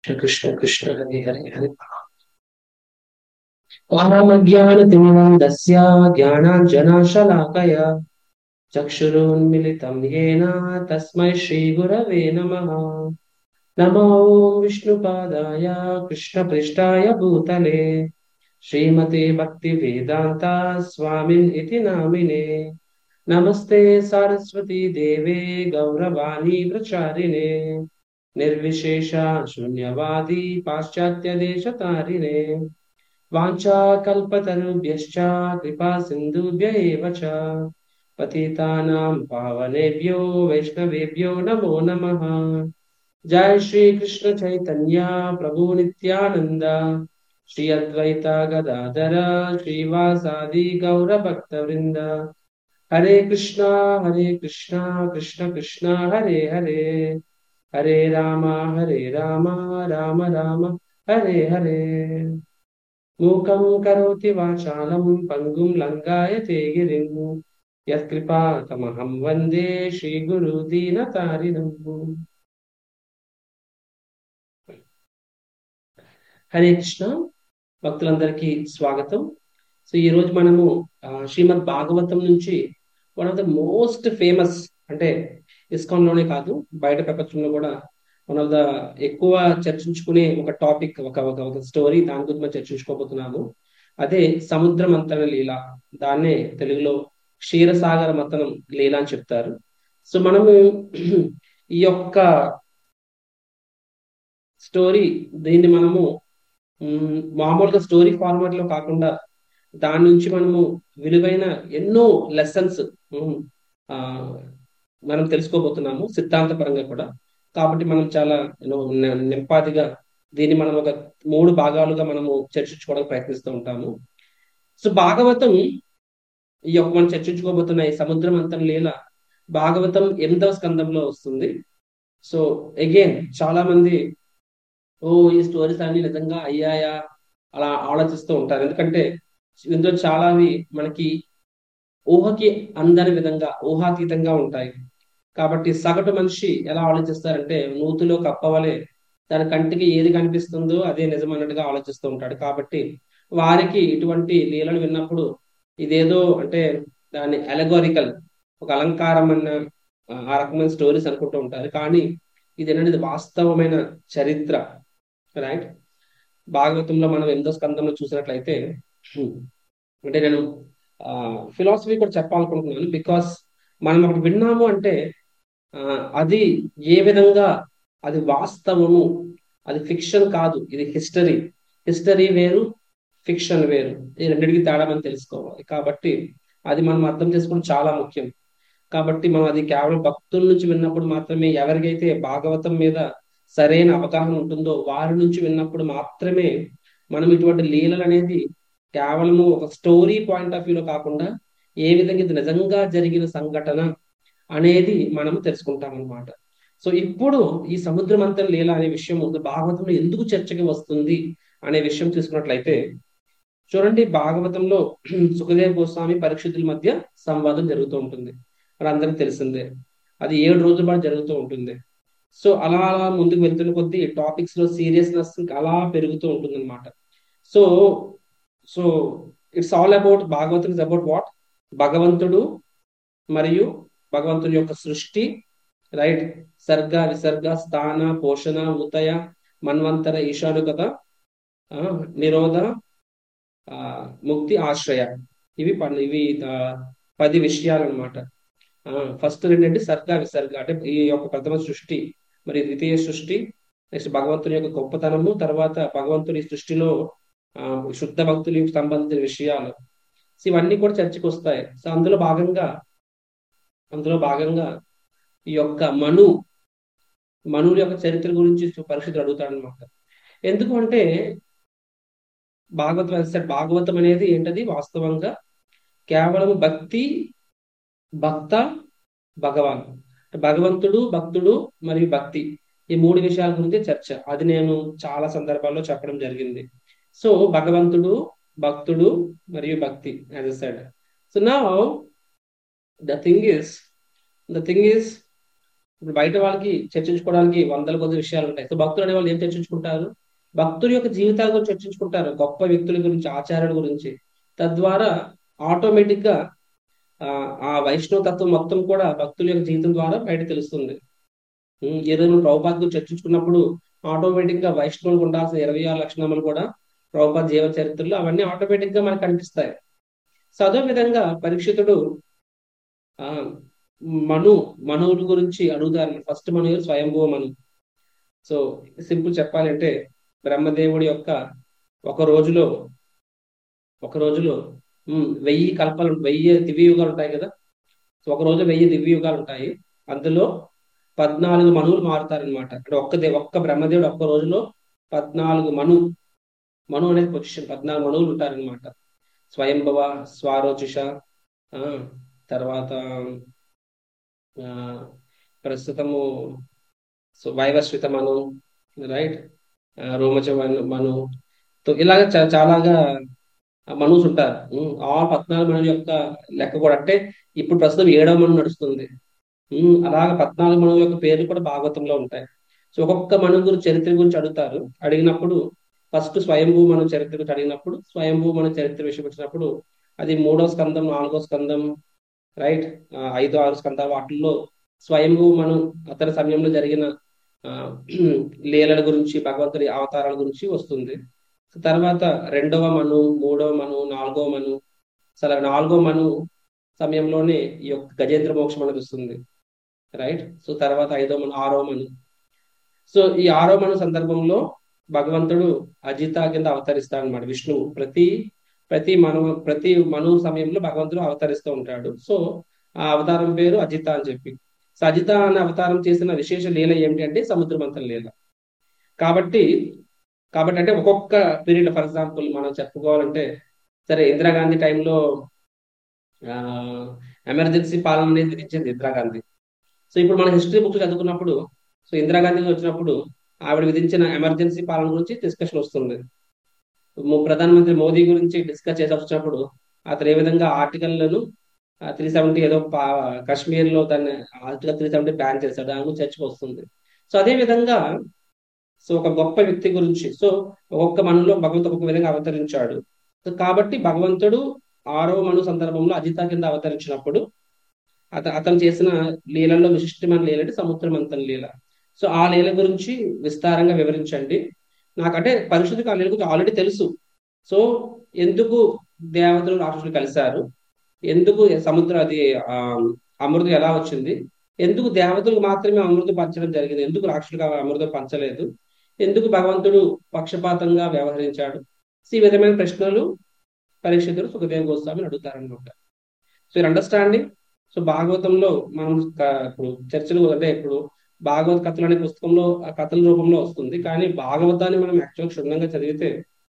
कृष्ण कृष्ण हरे हरे हरे ज्ञानतिमिरन्दस्य ज्ञानाञ्जनाशलाकया चक्षुरुन्मिलितं येन तस्मै श्रीगुरवे नमः नमो ॐ विष्णुपादाय कृष्णपृष्ठाय भूतले श्रीमते भक्तिवेदान्ता स्वामिन् इति नामिने नमस्ते सारस्वती देवे गौरवाणी प्रचारिणे निर्विशेषा शून्यवादी पाश्चात्यदेशतारिणे वाञ्छाकल्पतरुभ्यश्च कृपा सिन्धुभ्य एव च पतितानां पावनेभ्यो वैष्णवेभ्यो नमो नमः जय श्री कृष्ण चैतन्य प्रभु नित्यानंद श्री अद्वैता गदाधर श्रीवासादि गौर भक्तवृंद हरे कृष्णा हरे कृष्णा कृष्ण कृष्णा हरे हरे हरे राम हरे राम राम राम हरे हरे मूकं करोति वाचालं पङ्गुं लङ्गायते गिरिं यत्कृपातमहं वन्दे श्रीगुरुदीनतारिणम् హరే కృష్ణ భక్తులందరికీ స్వాగతం సో ఈ రోజు మనము శ్రీమద్ భాగవతం నుంచి one of the most famous అంటే ఇస్కాన్ లోనే కాదు బయట ప్రపంచంలో కూడా వన్ ఆఫ్ ద ఎక్కువ చర్చించుకునే ఒక టాపిక్ ఒక ఒక ఒక స్టోరీ దాని గురించి మనం చర్చించుకోబోతున్నాము అదే సముద్ర మంతన లీల దాన్నే తెలుగులో క్షీరసాగర మతనం లీల అని చెప్తారు సో మనము ఈ యొక్క స్టోరీ దీన్ని మనము మామూలుగా స్టోరీ ఫార్మాట్ లో కాకుండా దాని నుంచి మనము విలువైన ఎన్నో లెసన్స్ మనం తెలుసుకోబోతున్నాము సిద్ధాంతపరంగా కూడా కాబట్టి మనం చాలా నింపాదిగా దీన్ని మనం ఒక మూడు భాగాలుగా మనము చర్చించుకోవడానికి ప్రయత్నిస్తూ ఉంటాము సో భాగవతం ఈ యొక్క మనం చర్చించుకోబోతున్న ఈ సముద్రం అంతం లీల భాగవతం ఎనిమిదవ స్కందంలో వస్తుంది సో అగైన్ చాలా మంది ఓ ఈ స్టోరీస్ అన్ని నిజంగా అయ్యాయా అలా ఆలోచిస్తూ ఉంటారు ఎందుకంటే ఇందులో చాలావి మనకి ఊహకి అందని విధంగా ఊహాతీతంగా ఉంటాయి కాబట్టి సగటు మనిషి ఎలా ఆలోచిస్తారంటే నూతులో కప్పవలే దాని కంటికి ఏది కనిపిస్తుందో అదే నిజం అన్నట్టుగా ఆలోచిస్తూ ఉంటాడు కాబట్టి వారికి ఇటువంటి లీలలు విన్నప్పుడు ఇదేదో అంటే దాన్ని అలగోరికల్ ఒక అలంకారం అన్న ఆ రకమైన స్టోరీస్ అనుకుంటూ ఉంటారు కానీ ఇది అనేది వాస్తవమైన చరిత్ర రైట్ భాగవతంలో మనం ఎంతో స్కందంలో చూసినట్లయితే అంటే నేను ఫిలాసఫీ కూడా చెప్పాలనుకుంటున్నాను బికాస్ మనం ఒకటి విన్నాము అంటే అది ఏ విధంగా అది వాస్తవము అది ఫిక్షన్ కాదు ఇది హిస్టరీ హిస్టరీ వేరు ఫిక్షన్ వేరు ఈ రెండింటికి తేడా మనం తెలుసుకోవాలి కాబట్టి అది మనం అర్థం చేసుకోవడం చాలా ముఖ్యం కాబట్టి మనం అది కేవలం భక్తుల నుంచి విన్నప్పుడు మాత్రమే ఎవరికైతే భాగవతం మీద సరైన అవగాహన ఉంటుందో వారి నుంచి విన్నప్పుడు మాత్రమే మనం ఇటువంటి లీలలు అనేది కేవలము ఒక స్టోరీ పాయింట్ ఆఫ్ వ్యూలో కాకుండా ఏ విధంగా ఇది నిజంగా జరిగిన సంఘటన అనేది మనం తెలుసుకుంటాం అనమాట సో ఇప్పుడు ఈ సముద్రమంతం లీల అనే విషయం భాగవతంలో ఎందుకు చర్చకి వస్తుంది అనే విషయం తీసుకున్నట్లయితే చూడండి భాగవతంలో సుఖదేవ్ గోస్వామి పరీక్షితుల మధ్య సంవాదం జరుగుతూ ఉంటుంది మరి అందరికి తెలిసిందే అది ఏడు రోజుల పాటు జరుగుతూ ఉంటుంది సో అలా అలా ముందుకు వెళ్తున్న కొద్దీ టాపిక్స్ లో సీరియస్నెస్ అలా పెరుగుతూ ఉంటుంది అనమాట so so it's all about Bhagavatam is about what భగవంతుడు మరియు భగవంతుని యొక్క సృష్టి రైట్ సర్గ విసర్గ స్థాన పోషణ ఉతయ మన్వంతర ఈశానుకత నిరోధ ముక్తి ఆశ్రయ ఇవి ఇవి పది విషయాలు అనమాట ఫస్ట్ ఏంటంటే సర్గ విసర్గ అంటే ఈ యొక్క ప్రథమ సృష్టి మరి ద్వితీయ సృష్టి నెక్స్ట్ భగవంతుని యొక్క గొప్పతనము తర్వాత భగవంతుని సృష్టిలో శుద్ధ భక్తులకు సంబంధించిన విషయాలు సో ఇవన్నీ కూడా చర్చకు వస్తాయి సో అందులో భాగంగా అందులో భాగంగా ఈ యొక్క మను మనువుల యొక్క చరిత్ర గురించి పరిస్థితులు అడుగుతాడు అనమాట ఎందుకు అంటే భాగవతం భాగవతం అనేది ఏంటది వాస్తవంగా కేవలం భక్తి భక్త భగవాన్ భగవంతుడు భక్తుడు మరియు భక్తి ఈ మూడు విషయాల గురించి చర్చ అది నేను చాలా సందర్భాల్లో చెప్పడం జరిగింది సో భగవంతుడు భక్తుడు మరియు భక్తి యాజ్ అ సెడ్ సో నా the thing is the thing is ఇప్పుడు బయట వాళ్ళకి చర్చించుకోవడానికి వందల కొద్ది విషయాలు ఉంటాయి సో భక్తులు అనే వాళ్ళు ఏం చర్చించుకుంటారు భక్తుల యొక్క జీవితాల గురించి చర్చించుకుంటారు గొప్ప వ్యక్తుల గురించి ఆచారాల గురించి తద్వారా ఆటోమేటిక్ గా ఆ వైష్ణవ తత్వం మొత్తం కూడా భక్తుల యొక్క జీవితం ద్వారా బయట తెలుస్తుంది ఏదైనా ప్రభుపాద్ గురించి చర్చించుకున్నప్పుడు ఆటోమేటిక్ గా వైష్ణవులకు ఉండాల్సిన ఇరవై ఆరు లక్షణములు కూడా ప్రభుపాద్ జీవ చరిత్రలు అవన్నీ ఆటోమేటిక్ గా మనకు కనిపిస్తాయి సో అదే విధంగా పరీక్షితుడు ఆ మను మనువుల గురించి అడుగుతారు ఫస్ట్ మను స్వయంభూ మను సో సింపుల్ చెప్పాలంటే బ్రహ్మదేవుడి యొక్క ఒక రోజులో ఒక రోజులో వెయ్యి కల్పలు వెయ్యి దివ్య యుగాలు ఉంటాయి కదా సో ఒక రోజు వెయ్యి దివ్య యుగాలు ఉంటాయి అందులో పద్నాలుగు మనువులు మారుతారనమాట అంటే ఒక్క ఒక్క బ్రహ్మదేవుడు ఒక్క రోజులో పద్నాలుగు మను మను అనేది పొజిషన్ పద్నాలుగు మనువులు ఉంటారనమాట స్వయంభవ స్వారోచిష తర్వాత ప్రస్తుతము వైవస్విత మను రైట్ రోమచ మను ఇలాగ చాలాగా మనుస్ ఉంటారు ఆ పద్నాలుగు మనుల యొక్క లెక్క కూడా అంటే ఇప్పుడు ప్రస్తుతం ఏడవ మను నడుస్తుంది అలాగ పద్నాలుగు మనుల యొక్క పేర్లు కూడా భాగవతంలో ఉంటాయి సో ఒక్కొక్క మను గురించి చరిత్ర గురించి అడుగుతారు అడిగినప్పుడు ఫస్ట్ స్వయంభూ మన చరిత్ర గురించి అడిగినప్పుడు స్వయంభూ మన చరిత్ర విషయం వచ్చినప్పుడు అది మూడో స్కందం నాలుగో స్కందం రైట్ ఐదో ఆరు స్కందాలు వాటిల్లో స్వయంభూ మనం అతని సమయంలో జరిగిన లీలల గురించి భగవంతుడి అవతారాల గురించి వస్తుంది తర్వాత రెండవ మను మూడవ మను నాలుగవ మను అసలు నాలుగో మను సమయంలోనే ఈ యొక్క గజేంద్ర మోక్షం అనేది వస్తుంది రైట్ సో తర్వాత ఐదో మను ఆరో మను సో ఈ ఆరో మను సందర్భంలో భగవంతుడు అజిత కింద అవతరిస్తాడు అనమాట విష్ణువు ప్రతి ప్రతి మను ప్రతి మను సమయంలో భగవంతుడు అవతరిస్తూ ఉంటాడు సో ఆ అవతారం పేరు అజిత అని చెప్పి సో అజిత అనే అవతారం చేసిన విశేష లీల ఏమిటి అంటే సముద్రమంతల లీల కాబట్టి కాబట్టి అంటే ఒక్కొక్క పీరియడ్ ఫర్ ఎగ్జాంపుల్ మనం చెప్పుకోవాలంటే సరే ఇందిరాగాంధీ టైంలో ఎమర్జెన్సీ పాలన అనేది విధించింది ఇందిరాగాంధీ సో ఇప్పుడు మన హిస్టరీ బుక్స్ చదువుకున్నప్పుడు సో ఇందిరాగాంధీ వచ్చినప్పుడు ఆవిడ విధించిన ఎమర్జెన్సీ పాలన గురించి డిస్కషన్ వస్తుంది ప్రధానమంత్రి మోదీ గురించి డిస్కస్ చేసి వచ్చినప్పుడు అతను ఏ విధంగా ఆర్టికల్లను త్రీ సెవెంటీ ఏదో కాశ్మీర్ లో తన ఆర్టికల్ త్రీ సెవెంటీ బ్యాన్ చేశాడు దాని గురించి చర్చకు వస్తుంది సో అదే విధంగా సో ఒక గొప్ప వ్యక్తి గురించి సో ఒక్కొక్క మనులో భగవంతుడు ఒక్కొక్క విధంగా అవతరించాడు కాబట్టి భగవంతుడు ఆరవ మను సందర్భంలో అజిత కింద అవతరించినప్పుడు అత అతను చేసిన లీలల్లో విశిష్టమైన లీల అంటే సముద్రమంతన లీల సో ఆ లీల గురించి విస్తారంగా వివరించండి నాకంటే పరిశుద్ధికి ఆ లీల గురించి ఆల్రెడీ తెలుసు సో ఎందుకు దేవతలు రాక్షసులు కలిశారు ఎందుకు సముద్ర అది అమృతం ఎలా వచ్చింది ఎందుకు దేవతలకు మాత్రమే అమృతం పంచడం జరిగింది ఎందుకు రాక్షసులకు అమృతం పంచలేదు ఎందుకు భగవంతుడు పక్షపాతంగా వ్యవహరించాడు ఈ విధమైన ప్రశ్నలు పరీక్షితులు సుఖదేవ గోస్వామిని అడుగుతారనమాట సో మీరు అండర్స్టాండింగ్ సో భాగవతంలో మనం ఇప్పుడు చర్చలు అంటే ఇప్పుడు భాగవత కథలు అనే పుస్తకంలో ఆ కథల రూపంలో వస్తుంది కానీ భాగవతాన్ని మనం యాక్చువల్ క్షుణ్ణంగా చదివితే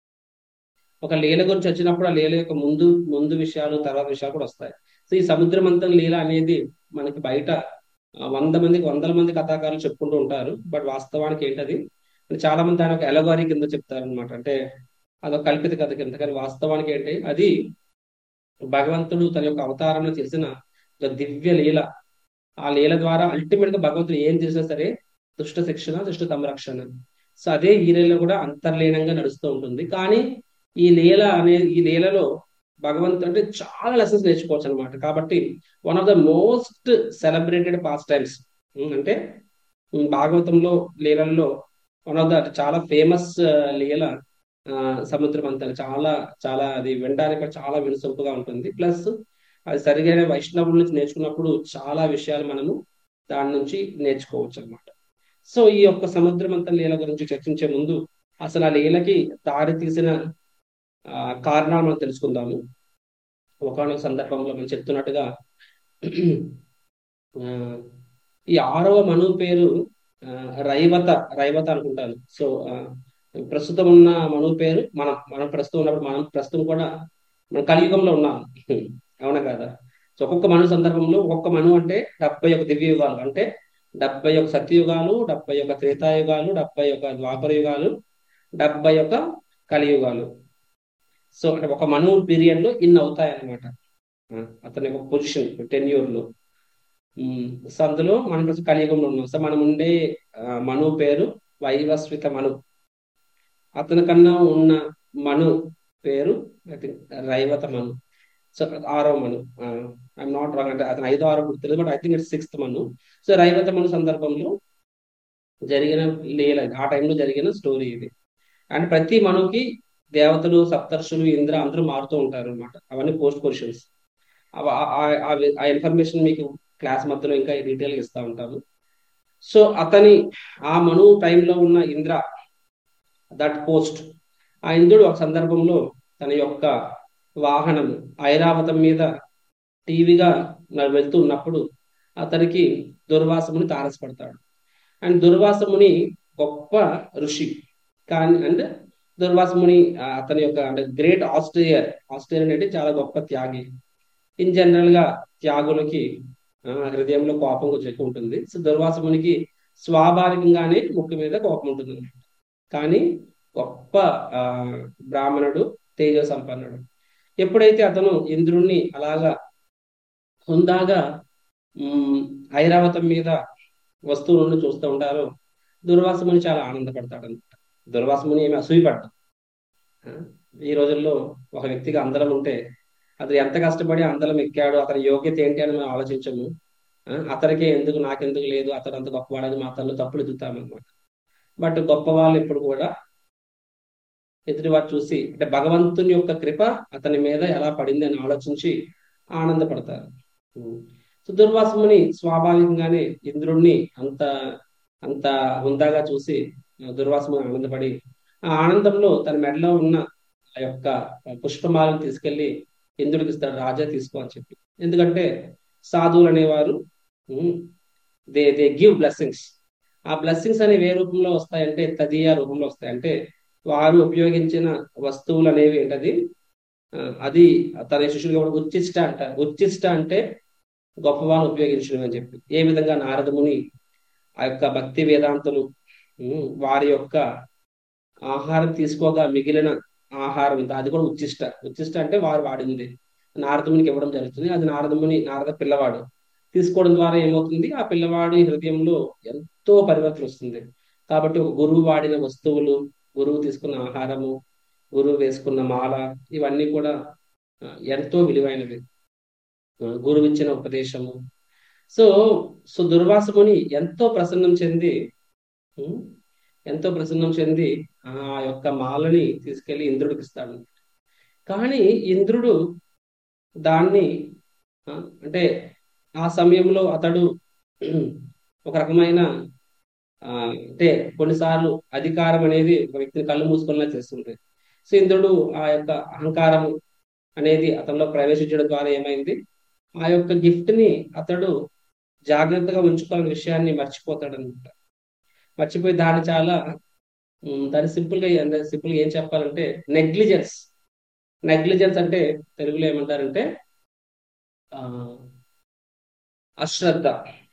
ఒక లీల గురించి వచ్చినప్పుడు ఆ లీల యొక్క ముందు ముందు విషయాలు తర్వాత విషయాలు కూడా వస్తాయి సో ఈ సముద్రమంతం లీల అనేది మనకి బయట వంద మందికి వందల మంది కథాకారులు చెప్పుకుంటూ ఉంటారు బట్ వాస్తవానికి ఏంటది చాలా మంది దాని ఒక ఎలగారి కింద చెప్తారు అనమాట అంటే అదొక కల్పిత కథ కింద కానీ వాస్తవానికి ఏంటి అది భగవంతుడు తన యొక్క అవతారంలో చేసిన ఒక దివ్య లీల ఆ లీల ద్వారా అల్టిమేట్ గా భగవంతుడు ఏం చేసినా సరే దుష్ట శిక్షణ దుష్ట సంరక్షణ సో అదే ఈ లీల కూడా అంతర్లీనంగా నడుస్తూ ఉంటుంది కానీ ఈ లీల అనే ఈ లీలలో భగవంతుడు అంటే చాలా లెసన్స్ నేర్చుకోవచ్చు అనమాట కాబట్టి one of the most celebrated pastimes అంటే భాగవతంలో లీలల్లో వన్ ఆఫ్ ద చాలా ఫేమస్ లీల సముద్రం అంతా చాలా చాలా అది వినడానికి చాలా వినసొంపుగా ఉంటుంది ప్లస్ అది సరిగైన వైష్ణవుల నుంచి నేర్చుకున్నప్పుడు చాలా విషయాలు మనము దాని నుంచి నేర్చుకోవచ్చు అనమాట సో ఈ యొక్క సముద్రమంత లీల గురించి చర్చించే ముందు అసలు ఆ లీలకి దారి తీసిన కారణాలు మనం తెలుసుకుందాము ఒకనొక సందర్భంలో మనం చెప్తున్నట్టుగా ఈ ఆరవ మను పేరు రైవత రైవత అనుకుంటాను సో ప్రస్తుతం ఉన్న మను పేరు మనం మనం ప్రస్తుతం ఉన్నప్పుడు మనం ప్రస్తుతం కూడా మన కలియుగంలో ఉన్నాం అవునా కదా సో ఒక్కొక్క మను సందర్భంలో ఒక్కొక్క మను అంటే డెబ్బై ఒక దివ్య యుగాలు అంటే డెబ్బై ఒక సత్యయుగాలు డెబ్బై ఒక త్రేతాయుగాలు డెబ్బై ఒక ద్వాపర యుగాలు డెబ్బై ఒక కలియుగాలు సో అంటే ఒక మను పీరియడ్ లో ఇన్ని అవుతాయి అనమాట అతని ఒక పొజిషన్ టెన్యూర్ లో సో అందులో మనం ప్రస్తుతం కలియుగంలో ఉన్నాం సో మనం ఉండే ఆ, మను పేరు వైవస్విత మను అతని కన్నా ఉన్న మను పేరు I think Raivata Manu so ఆరో మను ఐఎమ్ నాట్ రాంగ్ అంటే అతను ఐదో ఆరో గుర్తులేదు but I think it's sixth Manu so Raivata Manu సందర్భంలో జరిగిన లీల ఇది. ఆ టైంలో జరిగిన స్టోరీ ఇది అండ్ ప్రతి మనుకి దేవతలు సప్తర్షులు ఇంద్ర అందరూ మారుతూ ఉంటారు అనమాట అవన్నీ పోస్ట్ క్వశ్చన్స్ ఆ ఇన్ఫర్మేషన్ మీకు క్లాస్ మధ్యలో ఇంకా డీటెయిల్ ఇస్తా ఉంటాము సో అతని ఆ మను టైంలో ఉన్న ఇంద్ర దట్ పోస్ట్ ఆ ఇంద్రుడు ఒక సందర్భంలో తన యొక్క వాహనం ఐరావతం మీద టీవీగా వెళ్తూ ఉన్నప్పుడు అతనికి దుర్వాసముని తారసపడతాడు అండ్ దుర్వాసముని గొప్ప ఋషి కానీ అండ్ దుర్వాసముని ఆ, అతని యొక్క అంటే గ్రేట్ ఆస్ట్రేలియర్ ఆస్ట్రేలియన్ అంటే చాలా గొప్ప త్యాగి ఇన్ జనరల్ గా త్యాగులకి ఆ, హృదయంలో కోపం కొంచెం ఎక్కువ ఉంటుంది సో దుర్వాసమునికి స్వాభావికంగానే ముక్కు మీద కోపం ఉంటుంది కానీ గొప్ప ఆ, బ్రాహ్మణుడు తేజ సంపన్నుడు ఎప్పుడైతే అతను ఇంద్రుణ్ణి అలాగా హుందాగా ఉమ్, ఐరావతం మీద వస్తువులను చూస్తూ ఉంటారో దుర్వాసముని చాలా ఆనందపడతాడు అనమాట దుర్వాసముని ఏమి అసూయపడ్డాడు ఆ, ఈ రోజుల్లో ఒక వ్యక్తికి అందరం ఉంటే అతను ఎంత కష్టపడి అందరం ఎక్కాడు అతని యోగ్యత ఏంటి అని మనం ఆలోచించము ఆ, అతనికే ఎందుకు నాకెందుకు లేదు అతను అంత గొప్పవాడని మా అతను తప్పులు ఎదుగుతామన్నమాట బట్ గొప్ప వాళ్ళు ఎప్పుడు కూడా ఎదుటివారు చూసి అంటే భగవంతుని యొక్క కృప అతని మీద ఎలా పడింది అని ఆలోచించి ఆనందపడతారు ఉం. సో దుర్వాసముని స్వాభావికంగానే ఇంద్రుణ్ణి అంత అంత హుందాగా చూసి ఆ, దుర్వాసముని ఆనందపడి ఆ ఆనందంలో తన మెడలో ఉన్న ఆ యొక్క పుష్పమాలను తీసుకెళ్లి ఇంద్రుడికి ఇస్తాడు రాజా తీసుకో అని చెప్పి ఎందుకంటే సాధువులు అనేవారు దే దే గివ్ బ్లెస్సింగ్స్ ఆ బ్లెస్సింగ్స్ అనేవి ఏ రూపంలో వస్తాయంటే తదియా రూపంలో వస్తాయి అంటే వారు ఉపయోగించిన వస్తువులు అనేవి ఏంటది ఆ, అది తన శిష్యులు కూడా ఉచ్చిష్ట అంటారు ఉచ్చిష్ట అంటే గొప్పవాళ్ళు ఉపయోగించడం అని చెప్పి ఏ విధంగా నారదముని ఆ యొక్క భక్తి వేదాంతులు ఉమ్, వారి యొక్క ఆహారం తీసుకోగా మిగిలిన ఆహారం ఉంది అది కూడా ఉచ్చిష్ట ఉచ్చిష్ట అంటే వారు వాడింది నారదమునికి ఇవ్వడం జరుగుతుంది అది నారదముని నారద పిల్లవాడు తీసుకోవడం ద్వారా ఏమవుతుంది ఆ పిల్లవాడి హృదయంలో ఎంతో పరివర్తన వస్తుంది కాబట్టి ఒక గురువు వాడిన వస్తువులు గురువు తీసుకున్న ఆహారము గురువు వేసుకున్న మాల ఇవన్నీ కూడా ఆ, ఎంతో విలువైనవి ఆ, గురువు ఇచ్చిన ఉపదేశము సో సో దుర్వాసముని ఎంతో ప్రసన్నం చెంది ఉమ్, ఎంతో ప్రసన్నం చెంది ఆ యొక్క మాలని తీసుకెళ్లి ఇంద్రుడికి ఇస్తాడు కానీ ఇంద్రుడు దాన్ని ఆ, అంటే ఆ సమయంలో అతడు ఒక రకమైన ఆ, అంటే కొన్నిసార్లు అధికారం అనేది ఒక వ్యక్తిని కళ్ళు మూసుకున్నా చేస్తుంది సో ఇంద్రుడు ఆ యొక్క అహంకారం అనేది అతనిలో ప్రవేశించడం ద్వారా ఏమైంది ఆ యొక్క గిఫ్ట్ ని అతడు జాగ్రత్తగా ఉంచుకోవాలనే విషయాన్ని మర్చిపోతాడు అనమాట మర్చిపోయి దాన్ని చాలా ఉమ్, దాన్ని సింపుల్ గా సింపుల్ గా ఏం చెప్పాలంటే నెగ్లిజెన్స్ నెగ్లిజెన్స్ అంటే తెలుగులో ఏమంటారంటే ఆ అశ్రద్ధ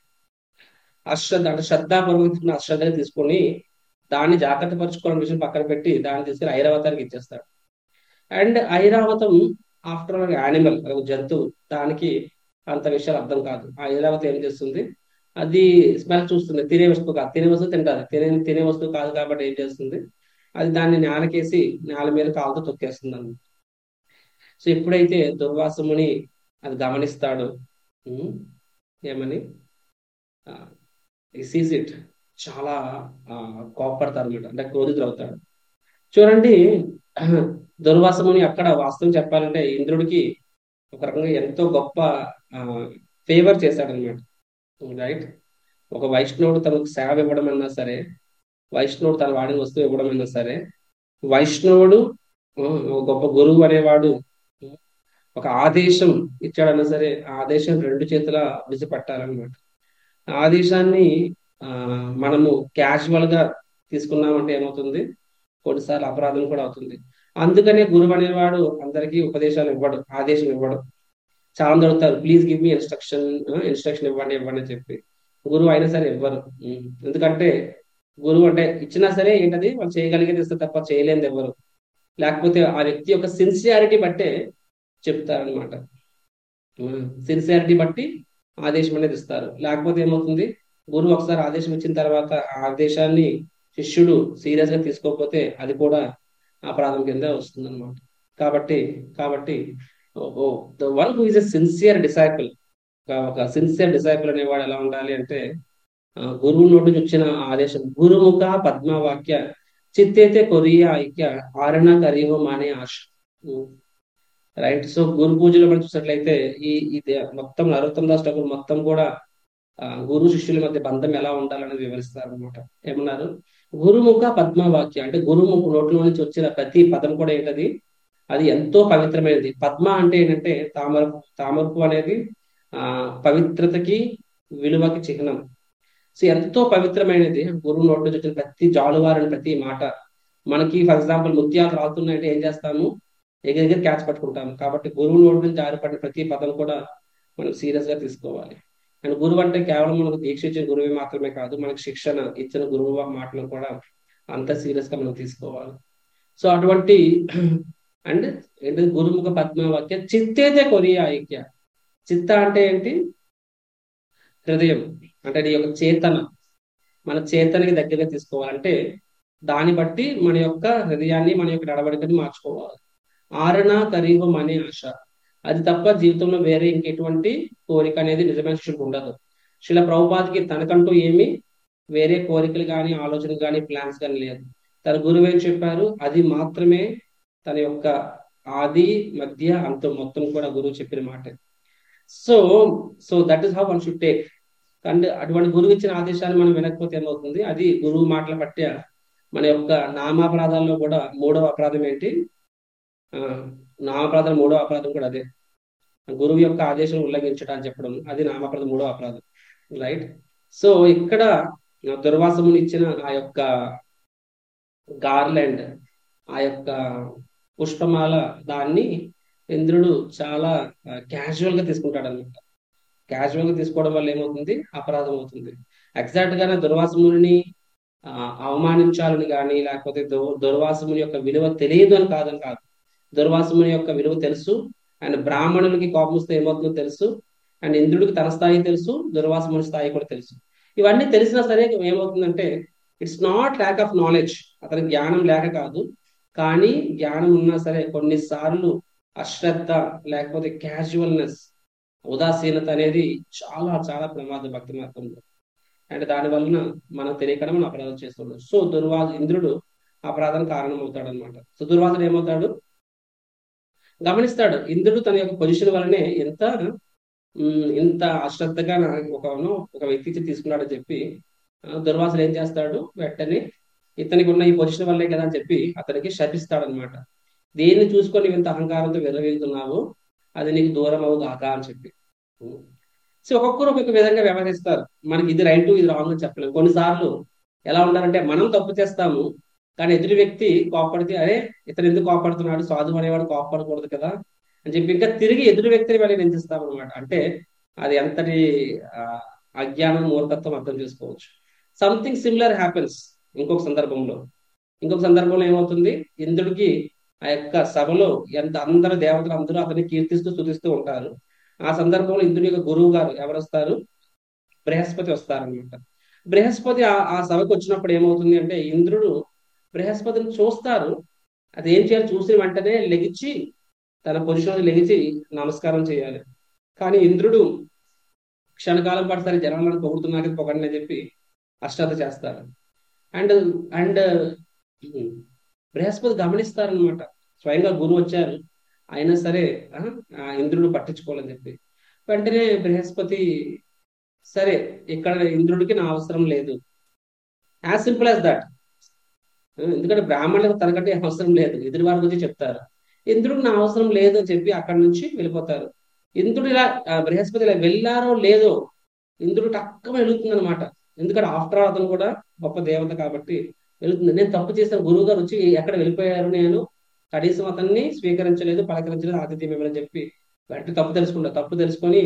అశ్రద్ధ అంటే శ్రద్ధాపూర్వక అశ్రద్ధగా తీసుకొని దాన్ని జాగ్రత్త పరచుకోవాలని విషయం పక్కన పెట్టి దాన్ని తీసుకుని ఐరావతానికి ఇచ్చేస్తాడు అండ్ ఐరావతం ఆఫ్టర్ ఆల్ యానిమల్ ఒక జంతువు దానికి అంత విషయాలు అర్థం కాదు ఆ ఐరావతం ఏం చేస్తుంది అది స్మెల్ చూస్తుంది తినే వస్తువు కాదు తినే వస్తువు తింటారు తినే తినే వస్తువు కాదు కాబట్టి ఏం చేస్తుంది అది దాన్ని నేలకేసి నేల మీద కాలుతో తొక్కేస్తుంది అన్నమాట సో ఎప్పుడైతే దుర్వాసముని అది గమనిస్తాడు ఉమ్, ఏమని సీజ్ ఇట్ చాలా కోపడతారు అనమాట అంటే క్రోధితులు అవుతాడు చూడండి దుర్వాసముని అక్కడ వాస్తవం చెప్పాలంటే ఇంద్రుడికి ఒక రకంగా ఎంతో గొప్ప ఫేవర్ చేశాడనమాట రైట్ ఒక వైష్ణవుడు తనకు సేవ ఇవ్వడం అన్నా సరే వైష్ణవుడు తన వాడిన వస్తువు ఇవ్వడం అన్నా సరే వైష్ణవుడు ఆ, ఒక గొప్ప గురువు అనేవాడు ఒక ఆదేశం ఇచ్చాడన్నా సరే ఆ ఆదేశం రెండు చేతుల విడిచిపెట్టాలన్నమాట ఆ ఆదేశాన్ని ఆ మనము క్యాజువల్ గా తీసుకున్నామంటే ఏమవుతుంది కొన్నిసార్లు అపరాధం కూడా అవుతుంది అందుకనే గురువు అనేవాడు అందరికీ ఉపదేశాలు ఇవ్వడు ఆదేశం ఇవ్వడు చాలా మంది అడుగుతారు please give me instruction instruction ఇవ్వండి ఇవ్వండి అని చెప్పి గురువు అయినా సరే ఇవ్వరు ఉమ్. ఎందుకంటే గురువు అంటే ఇచ్చినా సరే ఏంటది వాళ్ళు చేయగలిగేది ఇస్తే తప్ప చేయలేనిది ఇవ్వరు లేకపోతే ఆ వ్యక్తి యొక్క సిన్సియారిటీ బట్టే చెప్తారనమాట సిన్సియారిటీ బట్టి ఆదేశం అనేది ఇస్తారు లేకపోతే ఏమవుతుంది గురువు ఒకసారి ఆదేశం ఇచ్చిన తర్వాత ఆ ఆదేశాన్ని శిష్యుడు సీరియస్ గా తీసుకోకపోతే అది కూడా అపరాధం కింద వస్తుంది అనమాట కాబట్టి కాబట్టి the one who is a sincere disciple ఒక సిన్సియర్ డిసైపుల్ అనేవాడు ఎలా ఉండాలి అంటే ఆ, గురువు నోటి నుంచి వచ్చిన ఆదేశం గురుముఖ పద్మవాక్య చిత్తేతే కొరియా ఐక్య ఆరణ కరీహో మానే ఆశ రైట్ సో గురు పూజలో మనం చూసినట్లయితే ఈ ఇది మొత్తం నరోత్తమ దాస్ ఠాకూర్ మొత్తం కూడా ఆ, గురు శిష్యుల మధ్య బంధం ఎలా ఉండాలనేది వివరిస్తారు అనమాట ఏమన్నారు గురుముఖ పద్మవాక్య అంటే గురుముఖ నోట్లో నుంచి వచ్చిన ప్రతి పదం కూడా ఏంటది అది ఎంతో పవిత్రమైనది పద్మ అంటే ఏంటంటే తామర తామరపు అనేది ఆ పవిత్రతకి విలువకి చిహ్నం సో ఎంతో పవిత్రమైనది గురువు నోటి నుంచి వచ్చిన ప్రతి జాలువారిన ప్రతి మాట మనకి ఫర్ ఎగ్జాంపుల్ ముత్యాలు రాలుతున్నాయంటే ఏం చేస్తాము ఎగిరి క్యాచ్ పట్టుకుంటాము కాబట్టి గురువు నోటి నుంచి జారిపడిన ప్రతి పదం కూడా మనం సీరియస్ గా తీసుకోవాలి అండ్ గురువు అంటే కేవలం మనకు దీక్ష ఇచ్చిన గురువే మాత్రమే కాదు మనకు శిక్షణ ఇచ్చిన గురువు మాటలు కూడా అంత సీరియస్ గా మనం తీసుకోవాలి సో అటువంటి అండ్ ఏంటి గురుముఖ పద్మవాక్య చిత్తేతే కొరియా ఐక్య చిత్త అంటే ఏంటి హృదయం అంటే నీ యొక్క చేతన మన చేతనకి దగ్గరగా తీసుకోవాలంటే దాన్ని బట్టి మన యొక్క హృదయాన్ని మన యొక్క నడవడికని మార్చుకోవాలి ఆరణ కరీబం అనే ఆశ అది తప్ప జీవితంలో వేరే ఇంకెటువంటి కోరిక అనేది నిజమైన శిష్యుడికి ఉండదు శిల ప్రభుపాదికి తనకంటూ ఏమి వేరే కోరికలు కానీ ఆలోచనలు కానీ ప్లాన్స్ కానీ లేదు తన గురువు ఏం చెప్పారు అది మాత్రమే తన యొక్క ఆది మధ్య అంతం మొత్తం కూడా గురువు చెప్పిన మాట so so that is how one should take and అటువంటి గురువు ఇచ్చిన ఆదేశాన్ని మనం వినకపోతే ఏమవుతుంది అది గురువు మాటల పట్ల మన యొక్క నామాపరాధాల్లో కూడా మూడవ అపరాధం ఏంటి ఆ, నామాపరాధం మూడవ అపరాధం కూడా అదే గురువు యొక్క ఆదేశం ఉల్లంఘించడం అని చెప్పడం అది నామాపరాధం మూడవ అపరాధం రైట్ సో ఇక్కడ దుర్వాసముని ఇచ్చిన ఆ యొక్క గార్లాండ్ ఆ యొక్క పుష్పమాల దాన్ని ఇంద్రుడు చాలా క్యాజువల్ గా తీసుకుంటాడు అనమాట క్యాజువల్ గా తీసుకోవడం వల్ల ఏమవుతుంది అపరాధం అవుతుంది ఎగ్జాక్ట్ గానే దుర్వాసముని ఆ, అవమానించాలని కానీ లేకపోతే దుర్- దుర్వాసముని యొక్క విలువ తెలియదు అని కాదని కాదు దుర్వాసముని యొక్క విలువ తెలుసు అండ్ బ్రాహ్మణులకి కోపం వస్తే ఏమవుతుందో తెలుసు అండ్ ఇంద్రుడికి తన స్థాయి తెలుసు దుర్వాసముని స్థాయి కూడా తెలుసు ఇవన్నీ తెలిసినా సరే ఏమవుతుందంటే it's not lack of knowledge అతనికి జ్ఞానం లేక కాదు కానీ జ్ఞానం ఉన్నా సరే కొన్నిసార్లు అశ్రద్ధ లేకపోతే క్యాజువల్నెస్ ఉదాసీనత అనేది చాలా చాలా ప్రమాదం భక్తి మార్గంలో అండ్ దాని వలన మనం తెలియకుండా మనం అపరాధం చేస్తున్నాం సో దుర్వాస ఇంద్రుడు అపరాధం కారణం అవుతాడు అనమాట సో దుర్వాసుడు ఏమవుతాడు గమనిస్తాడు ఇంద్రుడు తన యొక్క పొజిషన్ వల్లనే ఎంత ఉమ్, ఇంత అశ్రద్ధగా నా- ఒక ఒక వ్యక్తి ఇచ్చి తీసుకున్నాడని చెప్పి ఆ, దుర్వాసుడు ఏం చేస్తాడు వెంటనే ఇతనికి ఉన్న ఈ పొజిషన్ వల్లే కదా అని చెప్పి అతనికి శపిస్తాడు అనమాట దేన్ని చూసుకొని నువ్వు ఇంత అహంకారంతో విరవీగుతున్నావు అది నీకు దూరం అవు కాక అని చెప్పి సో ఒక్కొక్కరు ఒక్కొక్క విధంగా వ్యవహరిస్తారు మనకి ఇది రైట్ ఇది రాంగ్ అని చెప్పలేము కొన్నిసార్లు ఎలా ఉంటారంటే మనం తప్పు చేస్తాము కానీ ఎదుటి వ్యక్తి కోపడితే అరే ఇతను ఎందుకు కోపడుతున్నాడు సాధువు అనేవాడు కోపడకూడదు కదా అని చెప్పి ఇంకా తిరిగి ఎదుటి వ్యక్తిని వెళ్ళి నిందిస్తాం అనమాట అంటే అది ఎంతటి ఆ, అజ్ఞానం మూర్ఖత్వం అర్థం చేసుకోవచ్చు సంథింగ్ సిమిలర్ హ్యాపెన్స్ ఇంకొక సందర్భంలో ఇంకొక సందర్భంలో ఏమవుతుంది ఇంద్రుడికి ఆ యొక్క సభలో ఎంత అందరు దేవతలు అందరూ అతన్ని కీర్తిస్తూ స్తుతిస్తూ ఉంటారు ఆ సందర్భంలో ఇంద్రుడి యొక్క గురువు గారు ఎవరు వస్తారు బృహస్పతి వస్తారనమాట బృహస్పతి ఆ ఆ సభకు వచ్చినప్పుడు ఏమవుతుంది అంటే ఇంద్రుడు బృహస్పతిని చూస్తారు అది ఏం చేయాలి చూసిన వెంటనే లెగిచి తన పొజిషన్ లెగిచి నమస్కారం చేయాలి కానీ ఇంద్రుడు క్షణకాలం పాటు సరే జనాలను పొగుడుతున్నాక పొగండి అని చెప్పి అశ్రద్ధ చేస్తారు అండ్ అండ్ బృహస్పతి గమనిస్తారనమాట స్వయంగా గురువు వచ్చారు అయినా సరే ఆ, ఆ ఇంద్రుడు పట్టించుకోవాలని చెప్పి వెంటనే బృహస్పతి సరే ఇక్కడ ఇంద్రుడికి నా అవసరం లేదు యాజ్ సింపుల్ యాజ్ దట్ ఎందుకంటే బ్రాహ్మణులకు తనకంటే ఏం అవసరం లేదు ఎదురు వారి గురించి చెప్తారు ఇంద్రుడికి నా అవసరం లేదు అని చెప్పి అక్కడి నుంచి వెళ్ళిపోతారు ఇంద్రుడు ఇలా ఆ, బృహస్పతి ఇలా వెళ్ళారో లేదో ఇంద్రుడు టక్కన వెళుతుంది అనమాట ఎందుకంటే ఆఫ్టర్ ఆల్ అతను కూడా గొప్ప దేవత కాబట్టి వెళుతుంది నేను తప్పు చేసిన గురువు గారు వచ్చి ఎక్కడ వెళ్ళిపోయారు నేను కనీసం అతన్ని స్వీకరించలేదు పలకరించలేదు ఆతిథ్యం ఇవ్వని చెప్పి వెంటనే తప్పు తెలుసుకుంటారు తప్పు తెలుసుకొని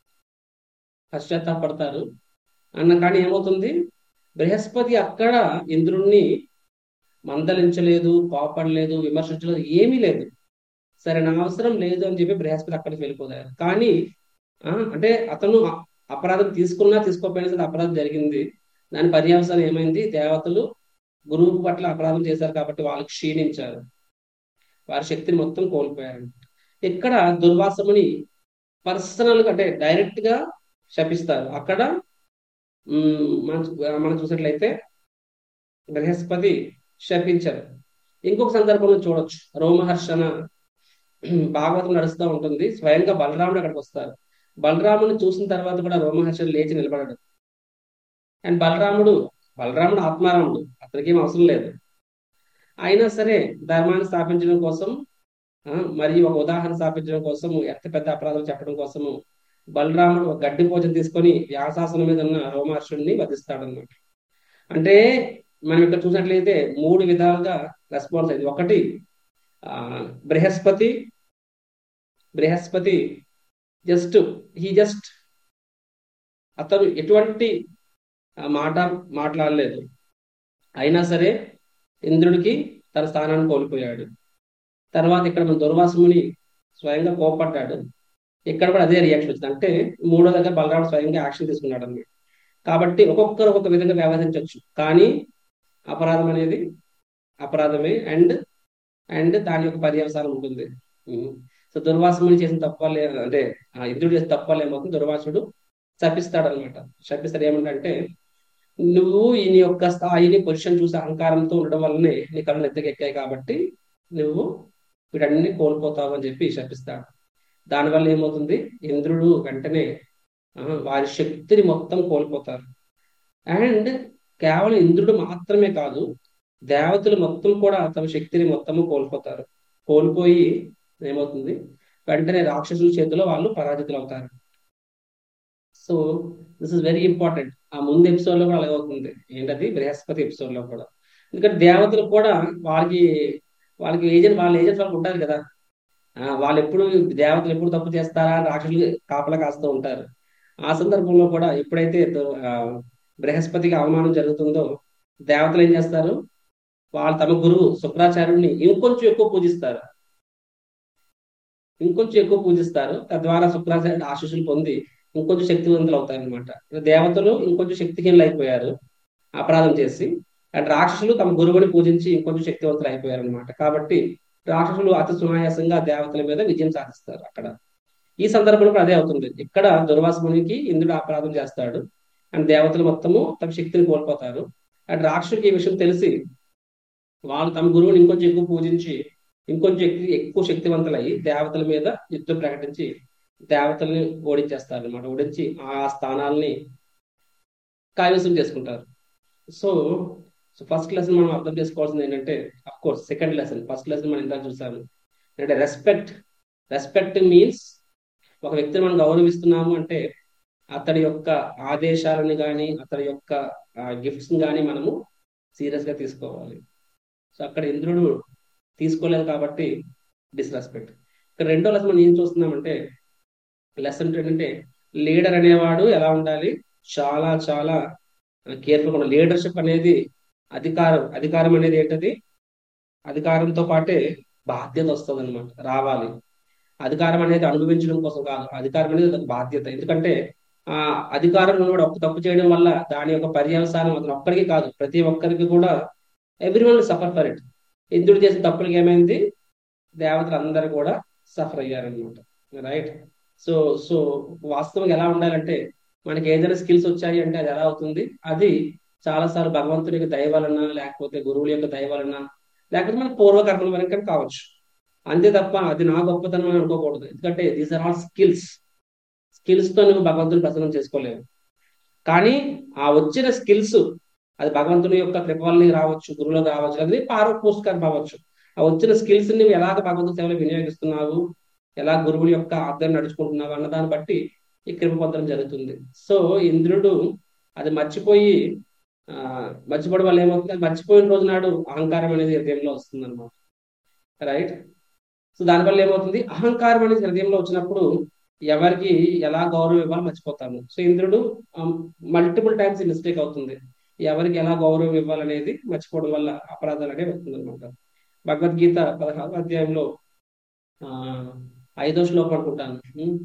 పశ్చాత్తాపడతారు అన్న కానీ ఏమవుతుంది బృహస్పతి అక్కడ ఇంద్రుణ్ణి మందలించలేదు కోపడలేదు విమర్శించలేదు ఏమీ లేదు సరే నా అవసరం లేదు అని చెప్పి బృహస్పతి అక్కడికి వెళ్ళిపోతారు కానీ ఆ, అంటే అతను అపరాధం తీసుకున్నా తీసుకోకపోయినా సరే అపరాధం జరిగింది దాని పర్యవసానం ఏమైంది దేవతలు గురువు పట్ల అపరాధం చేశారు కాబట్టి వాళ్ళు క్షీణించారు వారి శక్తిని మొత్తం కోల్పోయారు ఇక్కడ దుర్వాసముని పర్సనల్ గా అంటే డైరెక్ట్ గా శపిస్తారు అక్కడ మనం మనం చూసినట్లయితే బృహస్పతి శపించారు ఇంకొక సందర్భంలో చూడొచ్చు రోమహర్షణ భాగవతం నడుస్తూ ఉంటుంది స్వయంగా బలరాముడు అక్కడికి వస్తారు బలరాముని చూసిన తర్వాత కూడా రోమహర్షణ లేచి నిలబడడు అండ్ బలరాముడు బలరాముడు ఆత్మారాముడు అతనికి ఏం అవసరం లేదు అయినా సరే ధర్మాన్ని స్థాపించడం కోసం మరియు ఒక ఉదాహరణ స్థాపించడం కోసము ఎంత పెద్ద అపరాధం చెప్పడం కోసము బలరాముడు ఒక గడ్డి భోజనం తీసుకొని వ్యాసాసనం మీద ఉన్న రోమహర్షుడిని వధిస్తాడు అన్నమాట అంటే మనం ఇక్కడ చూసినట్లయితే మూడు విధాలుగా రెస్పాన్స్ అయింది ఒకటి ఆ Brihaspati Brihaspati just he just అతను ఎటువంటి మాట మాట్లాడలేదు అయినా సరే ఇంద్రుడికి తన స్థానాన్ని కోల్పోయాడు తర్వాత ఇక్కడ మన దుర్వాసముని స్వయంగా కోపడ్డాడు ఇక్కడ కూడా అదే రియాక్షన్ వచ్చింది అంటే మూడో దగ్గర బలరాముడు స్వయంగా యాక్షన్ తీసుకున్నాడు అన్నమాట కాబట్టి ఒక్కొక్కరు ఒక్కొక్క విధంగా వ్యవహరించవచ్చు కానీ అపరాధం అనేది అపరాధమే అండ్ అండ్ దాని యొక్క పర్యవసానం ఉంటుంది సో దుర్వాసముని చేసిన తప్పలే అంటే ఇంద్రుడు చేసిన తప్పలు ఏమవుతుంది దుర్వాసుడు శపిస్తాడు అనమాట శపిస్తాడు ఏమంటే నువ్వు ఈయన యొక్క స్థాయిని పొజిషన్ చూసి అహంకారంతో ఉండడం వల్లనే నీ కళ్ళు ఎత్తకెక్కాయి కాబట్టి నువ్వు వీటన్ని కోల్పోతావు అని చెప్పి శపిస్తాడు దానివల్ల ఏమవుతుంది ఇంద్రుడు వెంటనే వారి శక్తిని మొత్తం కోల్పోతారు అండ్ కేవలం ఇంద్రుడు మాత్రమే కాదు దేవతలు మొత్తం కూడా తమ శక్తిని మొత్తము కోల్పోతారు కోల్పోయి ఏమవుతుంది వెంటనే రాక్షసుల చేతిలో వాళ్ళు పరాజితులు అవుతారు so this is very important ఆ ముందు ఎపిసోడ్ లో కూడా అలాగే అవుతుంది ఏంటది బృహస్పతి ఎపిసోడ్ లో కూడా ఎందుకంటే దేవతలు కూడా వాళ్ళకి వాళ్ళకి ఏజెంట్ వాళ్ళ ఏజెంట్స్ వాళ్ళకి ఉంటారు కదా వాళ్ళు ఎప్పుడు దేవతలు ఎప్పుడు తప్పు చేస్తారా రాక్షసులు కాపలా కాస్తూ ఉంటారు ఆ సందర్భంలో కూడా ఎప్పుడైతే బృహస్పతికి అవమానం జరుగుతుందో దేవతలు ఏం చేస్తారు వాళ్ళు తమ గురువు శుక్రాచార్యుడిని ఇంకొంచెం ఎక్కువ పూజిస్తారు ఇంకొంచెం ఎక్కువ పూజిస్తారు తద్వారా శుక్రాచార్యుడు ఆశీస్సులు పొంది ఇంకొంచెం శక్తివంతులు అవుతారు అనమాట దేవతలు ఇంకొంచెం శక్తిహీనులు అయిపోయారు అపరాధం చేసి అండ్ రాక్షసులు తమ గురువుని పూజించి ఇంకొంచెం శక్తివంతులు అయిపోయారు అనమాట కాబట్టి రాక్షసులు అతి సునాయాసంగా దేవతల మీద విజయం సాధిస్తారు అక్కడ ఈ సందర్భంలో అదే అవుతుంది ఇక్కడ దుర్వాసమునికి ఇంద్రుడు అపరాధం చేస్తాడు అండ్ దేవతలు మొత్తము తమ శక్తిని కోల్పోతారు అండ్ రాక్షసుడికి ఈ విషయం తెలిసి వాళ్ళు తమ గురువుని ఇంకొంచెం ఎక్కువ పూజించి ఇంకొంచెం ఎక్కువ శక్తివంతులయ్యి దేవతల మీద యుద్ధం ప్రకటించి దేవతల్ని ఓడించేస్తారు అనమాట ఓడించి ఆ స్థానాల్ని కైవసం చేసుకుంటారు సో సో ఫస్ట్ లెసన్ మనం అర్థం చేసుకోవాల్సింది ఏంటంటే of course second lesson first lesson మనం ఇందాక చూసాము అంటే రెస్పెక్ట్ రెస్పెక్ట్ మీన్స్ ఒక వ్యక్తిని మనం గౌరవిస్తున్నాము అంటే అతడి యొక్క ఆదేశాలను కానీ అతడి యొక్క గిఫ్ట్స్ కానీ మనము సీరియస్ గా తీసుకోవాలి సో అక్కడ ఇంద్రుడు తీసుకోలేదు కాబట్టి డిస్రెస్పెక్ట్ ఇక్కడ రెండో లెసన్ మనం ఏం చూస్తున్నామంటే లెసన్ ఏంటంటే లీడర్ అనేవాడు ఎలా ఉండాలి చాలా చాలా కేర్ఫుల్ ఉండాలి లీడర్షిప్ అనేది అధికారం అధికారం అనేది ఏంటది అధికారంతో పాటే బాధ్యత వస్తుంది అనమాట రావాలి అధికారం అనేది అనుభవించడం కోసం కాదు అధికారం అనేది ఒక బాధ్యత ఎందుకంటే ఆ అధికారం ఉన్నవాడు ఒక్క తప్పు చేయడం వల్ల దాని యొక్క పర్యవసానం అతను ఒక్కడికి కాదు ప్రతి ఒక్కరికి కూడా every one suffer for it ఇంద్రుడు చేసిన తప్పులకి ఏమైంది దేవతలు అందరూ కూడా సఫర్ అయ్యారనమాట రైట్ సో సో వాస్తవంగా ఎలా ఉండాలంటే మనకి ఏదైనా స్కిల్స్ వచ్చాయి అంటే అది ఎలా అవుతుంది అది చాలాసార్లు భగవంతుడి యొక్క దయ వలన లేకపోతే గురువుల యొక్క దయ వలన లేకపోతే మన పూర్వకర్మల వెనక కావచ్చు అంతే తప్ప అది నా గొప్పతనం అని అనుకోకూడదు ఎందుకంటే these are all skills skills తో నువ్వు భగవంతుని ప్రసన్నం చేసుకోలేవు కానీ ఆ వచ్చిన స్కిల్స్ అది భగవంతుని యొక్క కృప వల్ల రావచ్చు గురువులకు రావచ్చు అది పారో పుస్తకాలు కావచ్చు ఆ వచ్చిన స్కిల్స్ నువ్వు ఎలాగ భగవంతుని సేవలు వినియోగిస్తున్నావు ఎలా గురువుల యొక్క ఆధ్వర్యం నడుచుకుంటున్నావు అన్న దాన్ని బట్టి ఈ కృప పొందడం జరుగుతుంది సో ఇంద్రుడు అది మర్చిపోయి ఆ మర్చిపోవడం వల్ల ఏమవుతుంది అది మర్చిపోయిన రోజు నాడు అహంకారం అనేది హృదయంలో వస్తుంది అనమాట రైట్ సో దానివల్ల ఏమవుతుంది అహంకారం అనేది హృదయంలో వచ్చినప్పుడు ఎవరికి ఎలా గౌరవం ఇవ్వాలో మర్చిపోతాము సో ఇంద్రుడు మల్టిపుల్ టైమ్స్ మిస్టేక్ అవుతుంది ఎవరికి ఎలా గౌరవం ఇవ్వాలనేది మర్చిపోవడం వల్ల అపరాధాలు అనేవి వస్తుంది అనమాట భగవద్గీత పదహారు అధ్యాయంలో ఆ ఐదో శ్లోకం అనుకుంటాను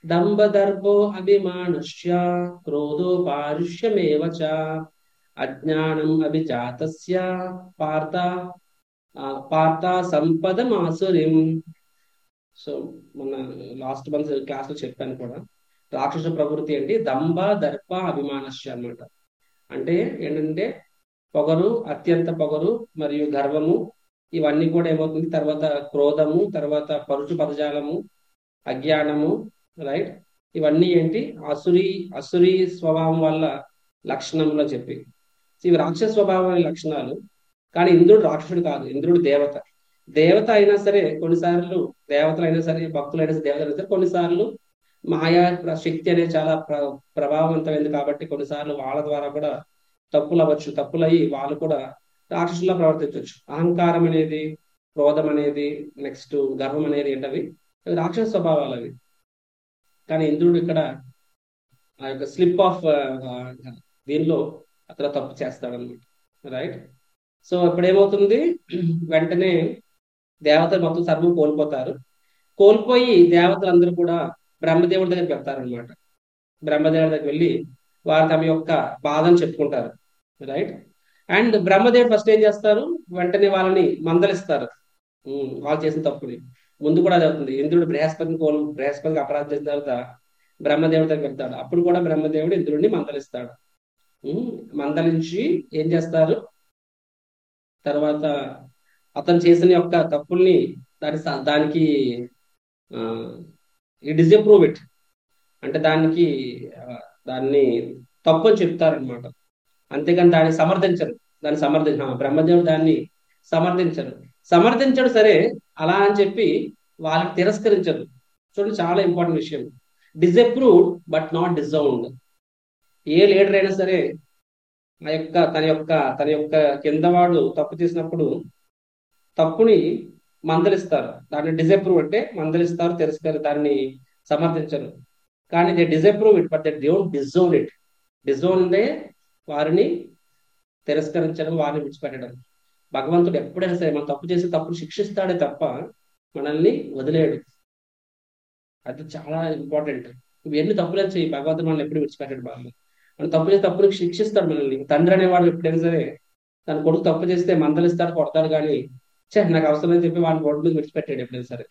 దంభదర్భో అభిమానస్య క్రోధో పారుష్యమేవ చ అజ్ఞానం అభిజాతస్య పార్థ ఆ, పార్థ సంపదమాసురిం సో మొన్న లాస్ట్ మంత్ క్లాస్ లో చెప్పాను కూడా రాక్షస ప్రవృత్తి అంటే దంభ దర్ప అభిమానస్య అన్నమాట అంటే ఏంటంటే పొగరు అత్యంత పొగరు మరియు గర్వము ఇవన్నీ కూడా ఏమవుతుంది తర్వాత క్రోధము తర్వాత పరుచు పదజాలము అజ్ఞానము రైట్ ఇవన్నీ ఏంటి అసురి అసురి స్వభావం వల్ల లక్షణంలో చెప్పి ఇవి రాక్షస స్వభావం అనే లక్షణాలు కానీ ఇంద్రుడు రాక్షసుడు కాదు ఇంద్రుడు దేవత దేవత అయినా సరే కొన్నిసార్లు దేవతలు అయినా సరే భక్తులు అయినా సరే దేవతలు అయినా సరే కొన్నిసార్లు మాయా ప్ర- శక్తి అనేది చాలా ప్ర ప్రభావవంతమైంది కాబట్టి కొన్నిసార్లు వాళ్ళ ద్వారా కూడా తప్పులు అవ్వచ్చు తప్పులయ్యి వాళ్ళు కూడా రాక్షసులా ప్రవర్తించవచ్చు అహంకారం అనేది క్రోధం అనేది నెక్స్ట్ గర్వం అనేది ఏంటవి అవి రాక్షస స్వభావాలు అవి కానీ ఇంద్రుడు ఇక్కడ ఆ యొక్క స్లిప్ ఆఫ్ దీనిలో అతను తప్పు చేస్తాడనమాట రైట్ సో ఇప్పుడు ఏమవుతుంది వెంటనే దేవతలు మొత్తం సర్వం కోల్పోతారు కోల్పోయి దేవతలందరూ కూడా బ్రహ్మదేవుడి దగ్గరికి వెళ్తారనమాట బ్రహ్మదేవుడి దగ్గరికి వెళ్ళి వారు తమ యొక్క బాధను చెప్పుకుంటారు రైట్ అండ్ బ్రహ్మదేవుడు ఫస్ట్ ఏం చేస్తారు వెంటనే వాళ్ళని మందలిస్తారు ఉమ్, వాళ్ళు చేసిన తప్పుని ముందు కూడా అది అవుతుంది ఇంద్రుడు బృహస్పతిని కోలు బృహస్పతికి అపరాధం చేసిన తర్వాత బ్రహ్మదేవుడి దగ్గరికి వెళ్తాడు అప్పుడు కూడా బ్రహ్మదేవుడు ఇంద్రుడిని మందలిస్తాడు ఉమ్, మందలించి ఏం చేస్తారు తర్వాత అతను చేసిన యొక్క తప్పుల్ని దాని స- దానికి డిజప్రూవ్ ఇట్ అంటే దానికి ఆ, దాన్ని తప్పు అని చెప్తారనమాట అంతేగాని దాన్ని సమర్థించరు దాన్ని సమర్థి ఆ, బ్రహ్మదేవుడు దాన్ని సమర్థించరు సమర్థించడు సరే అలా అని చెప్పి వాళ్ళకి తిరస్కరించరు చూడండి చాలా ఇంపార్టెంట్ విషయం డిజప్రూవ్డ్ బట్ నాట్ డిజౌన్డ్ ఏ లీడర్ అయినా సరే ఆ యొక్క తన యొక్క తన యొక్క కింద వాడు తప్పు చేసినప్పుడు తప్పుని మందలిస్తారు దాన్ని డిజప్రూవ్ అంటే మందలిస్తారు తిరస్కరి దాన్ని సమర్థించరు కానీ they disapprove it but they don't disown it disown అంటే వారిని తిరస్కరించడం వారిని విడిచిపెట్టడం భగవంతుడు ఎప్పుడైనా సరే మనం తప్పు చేసి తప్పును శిక్షిస్తాడే తప్ప మనల్ని వదిలేడు అది చాలా ఇంపార్టెంట్ నువ్వు ఎన్ని తప్పులు చేయి భగవంతుడు మనల్ని ఎప్పుడు విడిచిపెట్టాడు బాగా మనం తప్పు చేసి తప్పులకు శిక్షిస్తాడు మనల్ని తండ్రి అనేవాడు ఎప్పుడైనా సరే తన కొడుకు తప్పు చేస్తే మందలిస్తాడు కొడతాడు కానీ చే నాకు అవసరం అని చెప్పి వాడిని రోడ్డు మీద విడిచిపెట్టాడు ఎప్పుడైనా సరే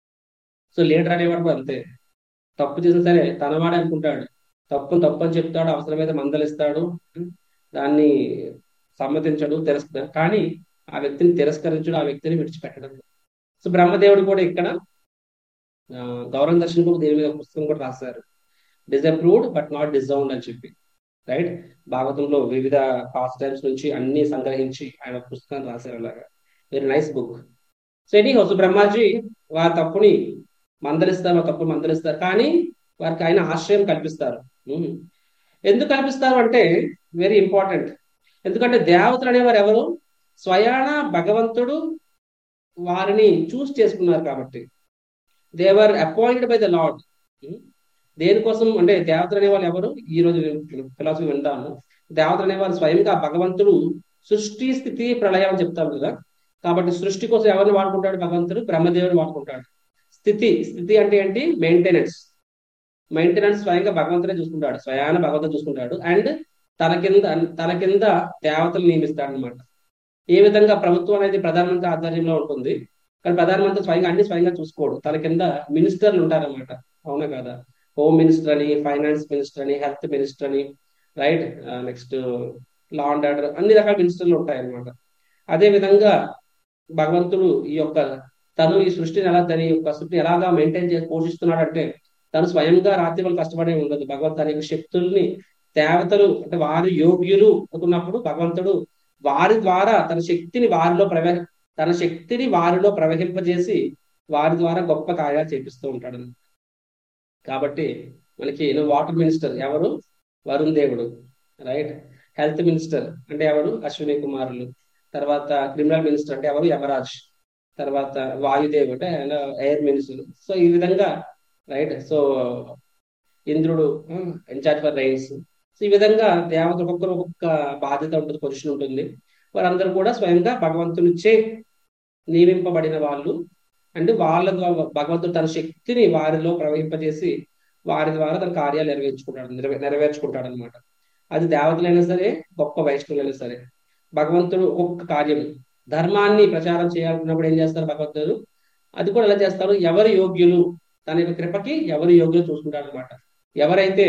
సో లీడర్ అనేవాడు కూడా అంతే తప్పు చేసినా సరే తనవాడే అనుకుంటాడు తప్పు తప్పు అని చెప్తాడు అవసరమైతే మందలిస్తాడు దాన్ని సమ్మతించడు తిరస్కరు కానీ ఆ వ్యక్తిని తిరస్కరించడు ఆ వ్యక్తిని విడిచిపెట్టడం సో బ్రహ్మదేవుడు కూడా ఇక్కడ ఆ, గౌరవ దర్శన్ కూడా దేని మీద పుస్తకం కూడా రాశారు డిజప్రూవ్డ్ బట్ నాట్ డిజౌన్డ్ అని చెప్పి రైట్ భాగవతంలో వివిధ పాస్ట్ టైమ్స్ నుంచి అన్ని సంగ్రహించి ఆయన ఒక పుస్తకాన్ని రాశారు అలాగా very nice book so anyhow Brahmaji వారి తప్పుని మందలిస్తారు వారి తప్పుని మందలిస్తారు కానీ వారికి ఆయన ఆశ్రయం కల్పిస్తారు ఉమ్. ఎందుకు కల్పిస్తారు అంటే వెరీ ఇంపార్టెంట్ ఎందుకంటే దేవతలు అనేవారు ఎవరు స్వయాన భగవంతుడు వారిని చూస్ చేసుకున్నారు కాబట్టి they were appointed by the lord దేనికోసం అంటే దేవతలు అనేవాళ్ళు ఎవరు ఈ రోజు ఫిలాసఫీ వింటాము దేవతలు అనేవారు స్వయంగా భగవంతుడు సృష్టి స్థితి ప్రళయం అని చెప్తారు కదా కాబట్టి సృష్టి కోసం ఎవరిని వాడుకుంటాడు భగవంతుడు బ్రహ్మదేవుని వాడుకుంటాడు స్థితి స్థితి అంటే ఏంటి మెయింటెనెన్స్ మెయింటెనెన్స్ స్వయంగా భగవంతుడే చూసుకుంటాడు స్వయాన భగవంతుడు చూసుకుంటాడు అండ్ తన కింద తన కింద దేవతలు నియమిస్తాడు అనమాట ఏ విధంగా ప్రభుత్వం అనేది ప్రధానమంత్రి ఆధ్వర్యంలో ఉంటుంది కానీ ప్రధానమంత్రి స్వయంగా అన్ని స్వయంగా చూసుకోడు తన కింద మినిస్టర్లు ఉంటారన్నమాట అవునా కదా హోమ్ మినిస్టర్ అని ఫైనాన్స్ మినిస్టర్ అని హెల్త్ మినిస్టర్ అని right next law and order అన్ని రకాల మినిస్టర్లు ఉంటాయి అన్నమాట అదే విధంగా భగవంతుడు ఈ యొక్క తను ఈ సృష్టిని ఎలా తన యొక్క సృష్టిని ఎలాగా మెయింటైన్ చేసి పోషిస్తున్నాడంటే తను స్వయంగా రాత్రి వాళ్ళు కష్టపడే ఉండదు భగవంతు తన యొక్క శక్తుల్ని దేవతలు అంటే వారు యోగ్యులు అనుకున్నప్పుడు భగవంతుడు వారి ద్వారా తన శక్తిని వారిలో ప్రవహ తన శక్తిని వారిలో ప్రవహింపజేసి వారి ద్వారా గొప్ప కార్యాలు చేపిస్తూ ఉంటాడు కాబట్టి మనకి వాటర్ మినిస్టర్ ఎవరు వరుణ్ దేవుడు రైట్ హెల్త్ మినిస్టర్ అంటే ఎవరు అశ్విని కుమారులు తర్వాత క్రిమినల్ మినిస్టర్ అంటే ఎవరు యమరాజ్ తర్వాత వాయుదేవ్ అంటే ఆయన ఎయిర్ మినిస్టర్ సో ఈ విధంగా రైట్ సో ఇంద్రుడు ఇన్ఛార్జ్ ఫర్ రైన్స్ సో ఈ విధంగా దేవత ఒక్కొక్కరు ఒక్కొక్క బాధ్యత ఉంటుంది పొజిషన్ ఉంటుంది వారందరూ కూడా స్వయంగా భగవంతునిచ్చే నియమింపబడిన వాళ్ళు అంటే వాళ్ళ ద్వారా భగవంతుడు తన శక్తిని వారిలో ప్రవహింపజేసి వారి ద్వారా తన కార్యాలు నెరవేర్చుకుంటాడు నెరవే నెరవేర్చుకుంటాడు అనమాట అది దేవతలైనా సరే గొప్ప వైష్ణవులైనా సరే భగవంతుడు ఒక్కొక్క కార్యం ధర్మాన్ని ప్రచారం చేయాలనుకున్నప్పుడు ఏం చేస్తారు భగవంతుడు అది కూడా ఎలా చేస్తారు ఎవరు యోగ్యులు తన యొక్క కృపకి ఎవరు యోగ్యులు చూసుకుంటారు అనమాట ఎవరైతే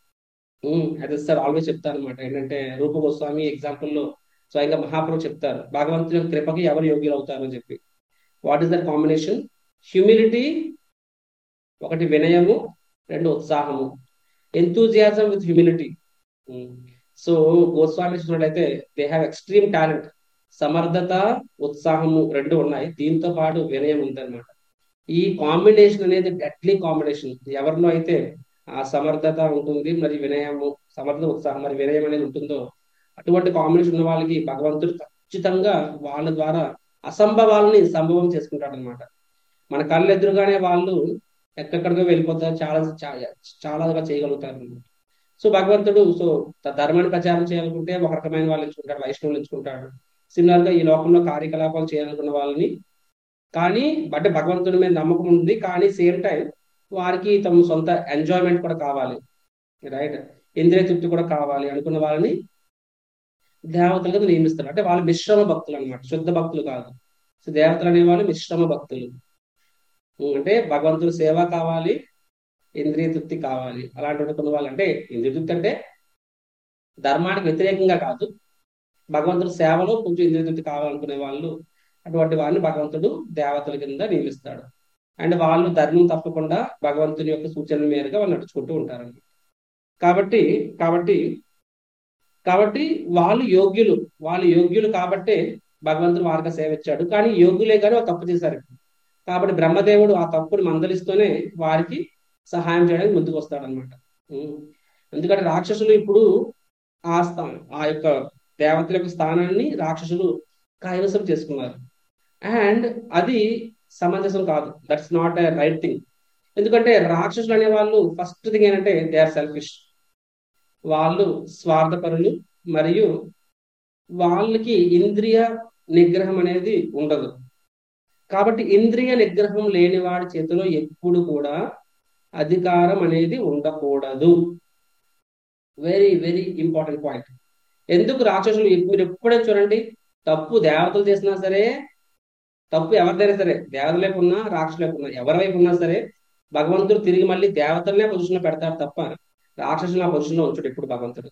అది సార్ ఆల్వేస్ చెప్తారు అనమాట ఏంటంటే రూప గోస్వామి ఎగ్జాంపుల్లో స్వయంగా మహాప్రభు చెప్తారు భగవంతుని యొక్క కృపకి ఎవరు యోగ్యులు అవుతారు అని చెప్పి what is that combination humility ఒకటి వినయము రెండు ఉత్సాహము enthusiasm with humility so Goswami చూసినట్లయితే దే హ్యావ్ ఎక్స్ట్రీమ్ టాలెంట్ సమర్థత ఉత్సాహము రెండు ఉన్నాయి దీంతో పాటు వినయం ఉందన్నమాట ఈ కాంబినేషన్ అనేది డెడ్లీ కాంబినేషన్ ఎవరిలో అయితే ఆ సమర్థత ఉంటుంది మరి వినయము సమర్థత ఉత్సాహం మరి వినయం అనేది ఉంటుందో అటువంటి కాంబినేషన్ ఉన్న వాళ్ళకి భగవంతుడు ఖచ్చితంగా వాళ్ళ ద్వారా అసంభవాలని సంభవం చేసుకుంటాడు అనమాట మన కళ్ళు ఎదురుగానే వాళ్ళు ఎక్కడికో వెళ్ళిపోతారు చాలా చాలాగా చేయగలుగుతారు సో భగవంతుడు సో ధర్మాన్ని ప్రచారం చేయాలనుకుంటే ఒక రకమైన వాళ్ళు ఎంచుకుంటాడు వైష్ణవులు ఎంచుకుంటాడు సిమిలర్ గా ఈ లోకంలో కార్యకలాపాలు చేయాలనుకున్న వాళ్ళని కానీ అంటే భగవంతుడి మీద నమ్మకం ఉంది కానీ సేమ్ టైం వారికి తమ సొంత ఎంజాయ్మెంట్ కూడా కావాలి రైట్ ఇంద్రియ తృప్తి కూడా కావాలి అనుకున్న వాళ్ళని దేవతలుగా నియమిస్తారు అంటే వాళ్ళు మిశ్రమ భక్తులు అనమాట శుద్ధ భక్తులు కాదు సో దేవతలు అనేవాళ్ళు మిశ్రమ భక్తులు అంటే భగవంతుడు సేవ కావాలి ఇంద్రియ తృప్తి కావాలి అలాంటి అనుకున్న వాళ్ళు అంటే ఇంద్రియ తృప్తి అంటే ధర్మానికి వ్యతిరేకంగా కాదు భగవంతుడి సేవలో కొంచెం ఇంద్రియ తృప్తి కావాలనుకునే వాళ్ళు అటువంటి వారిని భగవంతుడు దేవతల కింద నియమిస్తాడు అండ్ వాళ్ళు ధర్మం తప్పకుండా భగవంతుని యొక్క సూచనల మేరగా వాళ్ళు నడుచుకుంటూ ఉంటారన్నమాట కాబట్టి కాబట్టి కాబట్టి వాళ్ళు యోగ్యులు వాళ్ళు యోగ్యులు కాబట్టే భగవంతుడు వారికి సేవ ఇచ్చాడు కానీ యోగ్యులే కానీ వాళ్ళు తప్పు చేశారు కాబట్టి బ్రహ్మదేవుడు ఆ తప్పుని మందలిస్తూనే వారికి సహాయం చేయడానికి ముందుకు వస్తాడనమాట ఎందుకంటే రాక్షసులు ఇప్పుడు ఆ స్థానం ఆ యొక్క దేవతల యొక్క స్థానాన్ని రాక్షసులు కైవసం చేసుకున్నారు అండ్ అది సమంజసం కాదు that's not a right thing ఎందుకంటే రాక్షసులు అనే వాళ్ళు ఫస్ట్ థింగ్ ఏంటంటే దే ఆర్ సెల్ఫిష్ వాళ్ళు స్వార్థపరులు మరియు వాళ్ళకి ఇంద్రియ నిగ్రహం అనేది ఉండదు కాబట్టి ఇంద్రియ నిగ్రహం లేని వాడి చేతిలో ఎప్పుడు కూడా అధికారం అనేది ఉండకూడదు వెరీ వెరీ ఇంపార్టెంట్ పాయింట్ ఎందుకు రాక్షసులు మీరు ఎప్పుడే చూడండి తప్పు దేవతలు చేసినా సరే తప్పు ఎవరిదైనా సరే దేవతల వైపు ఉన్నా రాక్షసుల వైపు ఉన్నా ఎవరి వైపు ఉన్నా సరే భగవంతుడు తిరిగి మళ్ళీ దేవతలనే పొజిషన్ లో పెడతాడు తప్ప రాక్షసులు ఆ పొజిషన్ లో ఉంచుడు ఇప్పుడు భగవంతుడు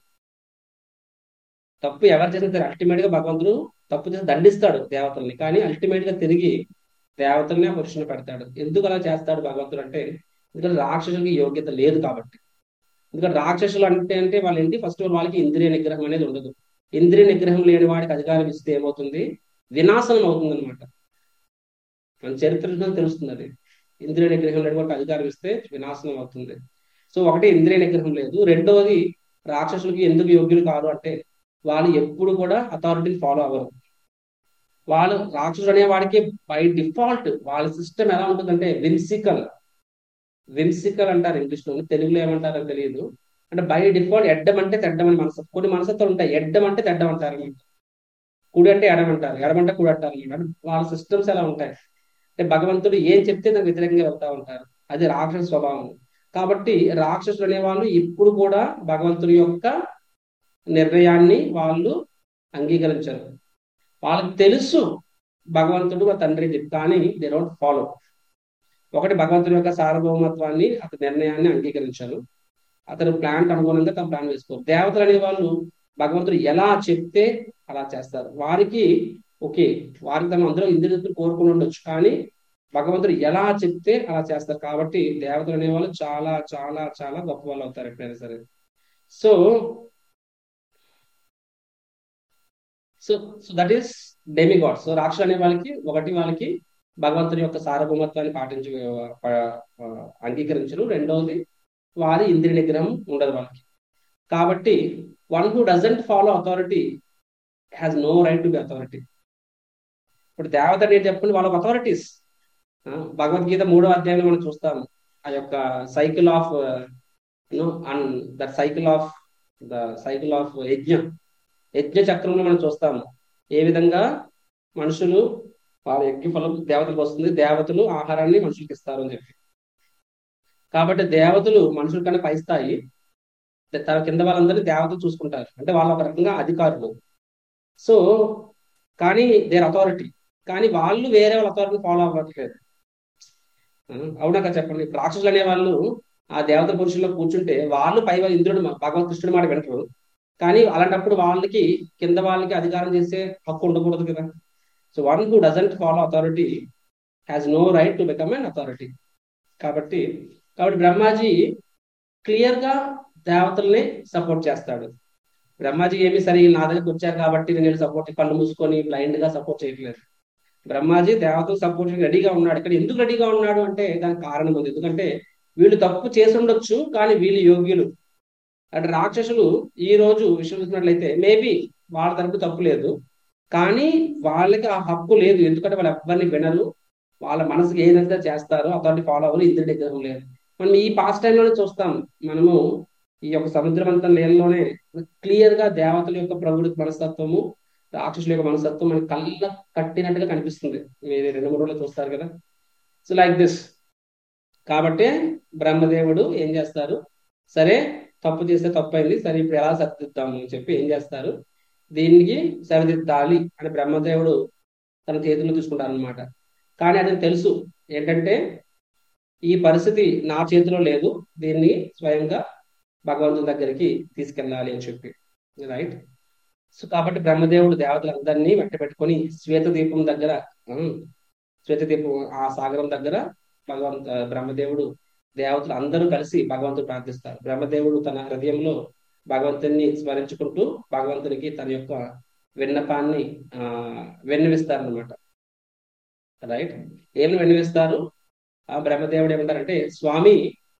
తప్పు ఎవరు చేసినా సరే అల్టిమేట్ గా భగవంతుడు తప్పు చేసి దండిస్తాడు దేవతల్ని కానీ అల్టిమేట్ గా తిరిగి దేవతల్ని ఆ పొజిషన్ పెడతాడు ఎందుకు అలా చేస్తాడు భగవంతుడు అంటే ఎందుకంటే రాక్షసులకి యోగ్యత లేదు కాబట్టి ఎందుకంటే రాక్షసులు అంటే అంటే వాళ్ళ ఏంటి ఫస్ట్ వాళ్ళకి ఇంద్రియ నిగ్రహం అనేది ఉండదు ఇంద్రియ నిగ్రహం లేని వాడికి అధికారం ఇస్తే ఏమవుతుంది వినాశనం అవుతుంది అనమాట మన చరిత్ర తెలుస్తుంది అది ఇంద్రియ నిగ్రహం లేని వాడికి అధికారం ఇస్తే వినాశనం అవుతుంది సో ఒకటి ఇంద్రియ నిగ్రహం లేదు రెండవది రాక్షసులకి ఎందుకు యోగ్యులు కాదు అంటే వాళ్ళు ఎప్పుడు కూడా అథారిటీని ఫాలో అవ్వరు వాళ్ళు రాక్షసుడు అనే వాడికి బై డిఫాల్ట్ వాళ్ళ సిస్టమ్ ఎలా ఉంటుందంటే విన్సికల్ విన్సికల్ అంటారు ఇంగ్లీష్ లో తెలుగులో ఏమంటారో తెలియదు అంటే బై డిఫాల్ట్ ఎడ్డం అంటే తెడ్డం అని మనసు కొన్ని మనసుతో ఉంటాయి ఎడ్డం అంటే తెడ్డం అంటారు అనమాట కుడి అంటే ఎడమంటారు ఎడమంటే కుడి అంటారు అనమాట వాళ్ళ సిస్టమ్స్ ఎలా ఉంటాయి అంటే భగవంతుడు ఏం చెప్తే దానికి వ్యతిరేకంగా వెళ్తా ఉంటారు అది రాక్షస స్వభావం కాబట్టి రాక్షసులు అనేవాళ్ళు ఇప్పుడు కూడా భగవంతుడి యొక్క నిర్ణయాన్ని వాళ్ళు అంగీకరించరు వాళ్ళకి తెలుసు భగవంతుడు మా తండ్రి చెప్పి కానీ దే డోంట్ ఫాలో ఒకటి భగవంతుడి యొక్క సార్వభౌమత్వాన్ని అతని నిర్ణయాన్ని అంగీకరించారు అతను ప్లాన్ అనుగుణంగా తమ ప్లాన్ వేసుకోరు దేవతలు అనే వాళ్ళు భగవంతుడు ఎలా చెప్తే అలా చేస్తారు వారికి ఓకే వారికి తమ అందరూ ఇంద్రియులు కోరుకుని ఉండొచ్చు కానీ భగవంతుడు ఎలా చెప్తే అలా చేస్తారు కాబట్టి దేవతలు అనేవాళ్ళు చాలా చాలా చాలా గొప్ప వాళ్ళు అవుతారు ఎప్పుడైనా సరే so so so that is demigod so రాక్షసు అనే వాళ్ళకి ఒకటి వాళ్ళకి భగవంతుని యొక్క సార్వభౌమత్వాన్ని పాటించి అంగీకరించరు రెండవది వారి ఇంద్రియ నిగ్రహం ఉండదు వాళ్ళకి కాబట్టి one who doesn't follow authority has no right to be authority ఇప్పుడు దేవత నేను చెప్పండి వాళ్ళ అథారిటీస్ భగవద్గీత మూడో అధ్యాయంలో మనం చూస్తాము ఆ యొక్క cycle of you know and that cycle of the cycle of yajna yajna చక్రంలో మనం చూస్తాము ఏ విధంగా మనుషులు వాళ్ళ యజ్ఞ ఫలం దేవతలకు వస్తుంది దేవతలు ఆహారాన్ని మనుషులకు ఇస్తారు అని చెప్పి కాబట్టి దేవతలు మనుషుల కన్నా పై స్థాయి తన కింద వాళ్ళందరినీ దేవతలు చూసుకుంటారు అంటే వాళ్ళ ఒక రకంగా అధికారులు సో కానీ దేర్ అథారిటీ కానీ వాళ్ళు వేరే వాళ్ళ అథారిటీ ఫాలో అవ్వట్లేదు అవునా కదా చెప్పండి రాక్షసులు అనే వాళ్ళు ఆ దేవత పురుషుల్లో కూర్చుంటే వాళ్ళు పై వాళ్ళు ఇంద్రుడు భగవంత్ కృష్ణుడు మాట వింటారు కానీ అలాంటప్పుడు వాళ్ళకి కింద వాళ్ళకి అధికారం చేసే హక్కు ఉండకూడదు కదా so one who doesn't follow authority has no right to become an authority కాబట్టి కాబట్టి బ్రహ్మాజీ క్లియర్ గా దేవతల్ని సపోర్ట్ చేస్తాడు బ్రహ్మాజీ ఏమి సరే నా దగ్గరకు వచ్చారు కాబట్టి నేను సపోర్ట్ కళ్ళు మూసుకొని బ్లైండ్ గా సపోర్ట్ చేయట్లేదు బ్రహ్మాజీ దేవతలు సపోర్ట్ రెడీగా ఉన్నాడు ఇక్కడ ఎందుకు రెడీగా ఉన్నాడు అంటే దానికి కారణం ఉంది ఎందుకంటే వీళ్ళు తప్పు చేసి ఉండొచ్చు కానీ వీళ్ళు యోగ్యులు అంటే రాక్షసులు ఈ రోజు విషయం చూసినట్లయితే మేబీ వాళ్ళ తరపు తప్పు లేదు కానీ వాళ్ళకి ఆ హక్కు లేదు ఎందుకంటే వాళ్ళు ఎవరిని వినరు వాళ్ళ మనసుకి ఏదైతే చేస్తారో అతన్ని ఫాలో అవ్వరు ఇంద్రుడి దగ్గర లేదు మనం ఈ పాస్ట్ టైంలోనే చూస్తాం మనము ఈ యొక్క సముద్రమంత నీళ్ళలోనే క్లియర్ గా దేవతల యొక్క ప్రభుడి మనస్తత్వము రాక్షసుల యొక్క మనస్తత్వం మనకి కళ్ళ కట్టినట్టుగా కనిపిస్తుంది మీరు రెండు మూడు రోజులు చూస్తారు కదా సో లైక్ దిస్ కాబట్టి బ్రహ్మదేవుడు ఏం చేస్తారు సరే తప్పు చేస్తే తప్పు అయింది సరే ఇప్పుడు ఎలా సరిదిద్దాము అని చెప్పి ఏం చేస్తారు దీనికి సరిదిద్దాలి అని బ్రహ్మదేవుడు తన చేతుల్లో తీసుకుంటారు అనమాట కానీ అతనికి తెలుసు ఏంటంటే ఈ పరిస్థితి నా చేతిలో లేదు దీన్ని స్వయంగా భగవంతుని దగ్గరికి తీసుకెళ్ళాలి అని చెప్పి రైట్ సో కాబట్టి బ్రహ్మదేవుడు దేవతలందరినీ వెంట పెట్టుకొని శ్వేత దీపం దగ్గర శ్వేత దీపం ఆ సాగరం దగ్గర భగవంత బ్రహ్మదేవుడు దేవతలు అందరూ కలిసి భగవంతుడు ప్రార్థిస్తారు బ్రహ్మదేవుడు తన హృదయంలో భగవంతుని స్మరించుకుంటూ భగవంతునికి తన యొక్క విన్నపాన్ని ఆ వెన్నవిస్తారనమాట రైట్ ఏమి వెన్నవిస్తారు ఆ బ్రహ్మదేవుడు ఏమంటారంటే స్వామి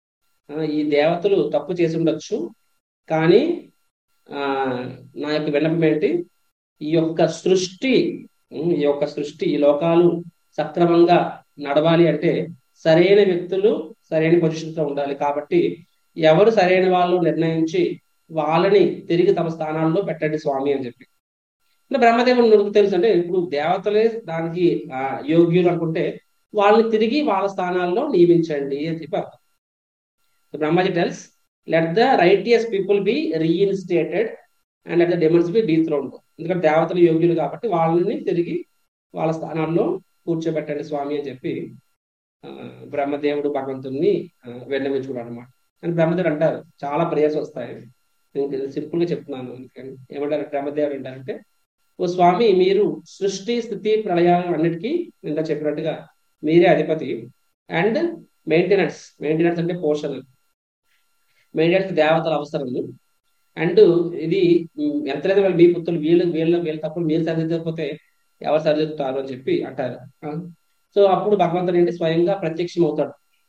ఈ దేవతలు తప్పు చేసి ఉండొచ్చు కానీ ఆ నా యొక్క విన్నపం ఏంటి ఈ యొక్క సృష్టి ఈ యొక్క సృష్టి ఈ లోకాలు సక్రమంగా నడవాలి అంటే సరైన వ్యక్తులు సరైన పొజిషన్స్ లో ఉండాలి కాబట్టి ఎవరు సరైన వాళ్ళు నిర్ణయించి వాళ్ళని తిరిగి తమ స్థానాల్లో పెట్టండి స్వామి అని చెప్పి అంటే బ్రహ్మదేవుడు నువ్వు తెలుసు అంటే ఇప్పుడు దేవతలే దానికి యోగ్యులు అనుకుంటే వాళ్ళని తిరిగి వాళ్ళ స్థానాల్లో నియమించండి అని చెప్పి అర్థం Brahmaji tells let the righteous people be reinstated and let the demons be dethroned ఎందుకంటే దేవతలు యోగ్యులు కాబట్టి వాళ్ళని తిరిగి వాళ్ళ స్థానాల్లో కూర్చోబెట్టండి స్వామి అని చెప్పి బ్రహ్మదేవుడు భగవంతుడిని వెన్నమించుకున్నాడు అనమాట అని బ్రహ్మదేవుడు అంటారు చాలా ప్రేయర్స్ వస్తాయి నేను సింపుల్ గా చెప్తున్నాను ఏమంటారు బ్రహ్మదేవుడు అంటారంటే ఓ స్వామి మీరు సృష్టి స్థితి ప్రళయాలు అన్నిటికీ ఇంత చెప్పినట్టుగా మీరే అధిపతి అండ్ మెయింటెనెన్స్ మెయింటెనెన్స్ అంటే పోషణ మెయింటెనెన్స్ దేవతల అవసరము అండ్ ఇది ఎంతలేదు వాళ్ళు మీ పుత్రులు వీళ్ళు వీళ్ళ వీళ్ళ తప్పులు మీరు సరిదిద్దకపోతే ఎవరు సరిదిద్దుతారు అని చెప్పి అంటారు సో అప్పుడు భగవంతుడు ఏంటి స్వయంగా ప్రత్యక్షం అవుతాడు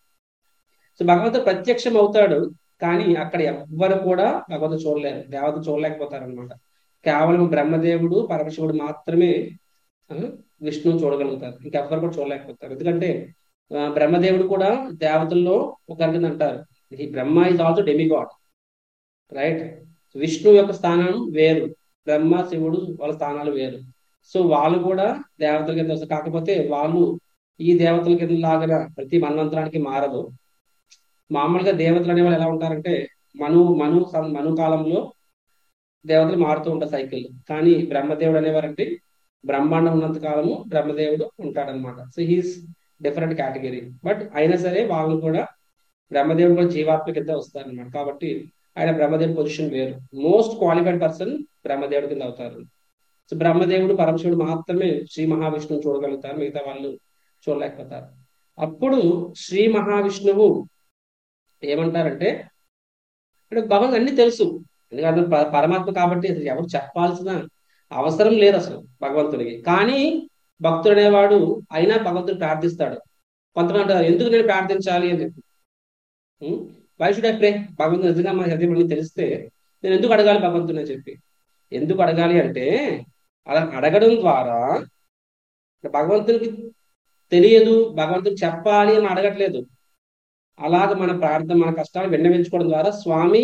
సో భగవంతుడు ప్రత్యక్షం అవుతాడు కానీ అక్కడ ఎవ్వరు కూడా భగవంతుడు చూడలేరు దేవత చూడలేకపోతారు అనమాట కేవలం బ్రహ్మదేవుడు పరమశివుడు మాత్రమే విష్ణువు చూడగలుగుతారు ఇంకెవ్వరు కూడా చూడలేకపోతారు ఎందుకంటే బ్రహ్మదేవుడు కూడా దేవతల్లో ఒకరికి అంటారు ఈ Brahma is also demigod right Vishnu యొక్క స్థానం వేరు బ్రహ్మ శివుడు వాళ్ళ స్థానాలు వేరు సో వాళ్ళు కూడా దేవతల కింద వస్తారు కాకపోతే వాళ్ళు ఈ దేవతల కింద లాగా ప్రతి మన్వంతరానికి మారదు మామూలుగా దేవతలు అనే వాళ్ళు ఎలా ఉంటారంటే మను మను మను కాలంలో దేవతలు మారుతూ ఉంటారు సైకిల్ కానీ బ్రహ్మదేవుడు అనేవారంటే బ్రహ్మాండం ఉన్నంత కాలము బ్రహ్మదేవుడు ఉంటాడనమాట so he's different category but అయినా సరే వాళ్ళు కూడా బ్రహ్మదేవుడు కూడా జీవాత్మ కింద వస్తారనమాట కాబట్టి ఆయన బ్రహ్మదేవుడి పొజిషన్ వేరు మోస్ట్ క్వాలిఫైడ్ పర్సన్ బ్రహ్మదేవుడి కింద అవుతారు సో బ్రహ్మదేవుడు పరమశివుడు మాత్రమే శ్రీ మహావిష్ణువు చూడగలుగుతారు మిగతా వాళ్ళు చూడలేకపోతారు అప్పుడు శ్రీ మహావిష్ణువు ఏమంటారంటే అంటే భగవంతు అన్ని తెలుసు ఎందుకంటే పరమాత్మ కాబట్టి అసలు ఎవరు చెప్పాల్సిన అవసరం లేదు అసలు భగవంతుడికి కానీ భక్తుడు అనేవాడు అయినా భగవంతుడు ప్రార్థిస్తాడు కొంతమంది అంటారు ఎందుకు నేను ప్రార్థించాలి అని చెప్పి వై షుడ్ ఐ ప్రే భగవంతుడు నిజంగా మన హృదయం తెలిస్తే నేను ఎందుకు అడగాలి భగవంతుని అని చెప్పి ఎందుకు అడగాలి అంటే అలా అడగడం ద్వారా భగవంతునికి తెలియదు భగవంతుడు చెప్పాలి అని అడగట్లేదు అలాగ మన ప్రార్థన మన కష్టాలు విన్నవించుకోవడం ద్వారా స్వామి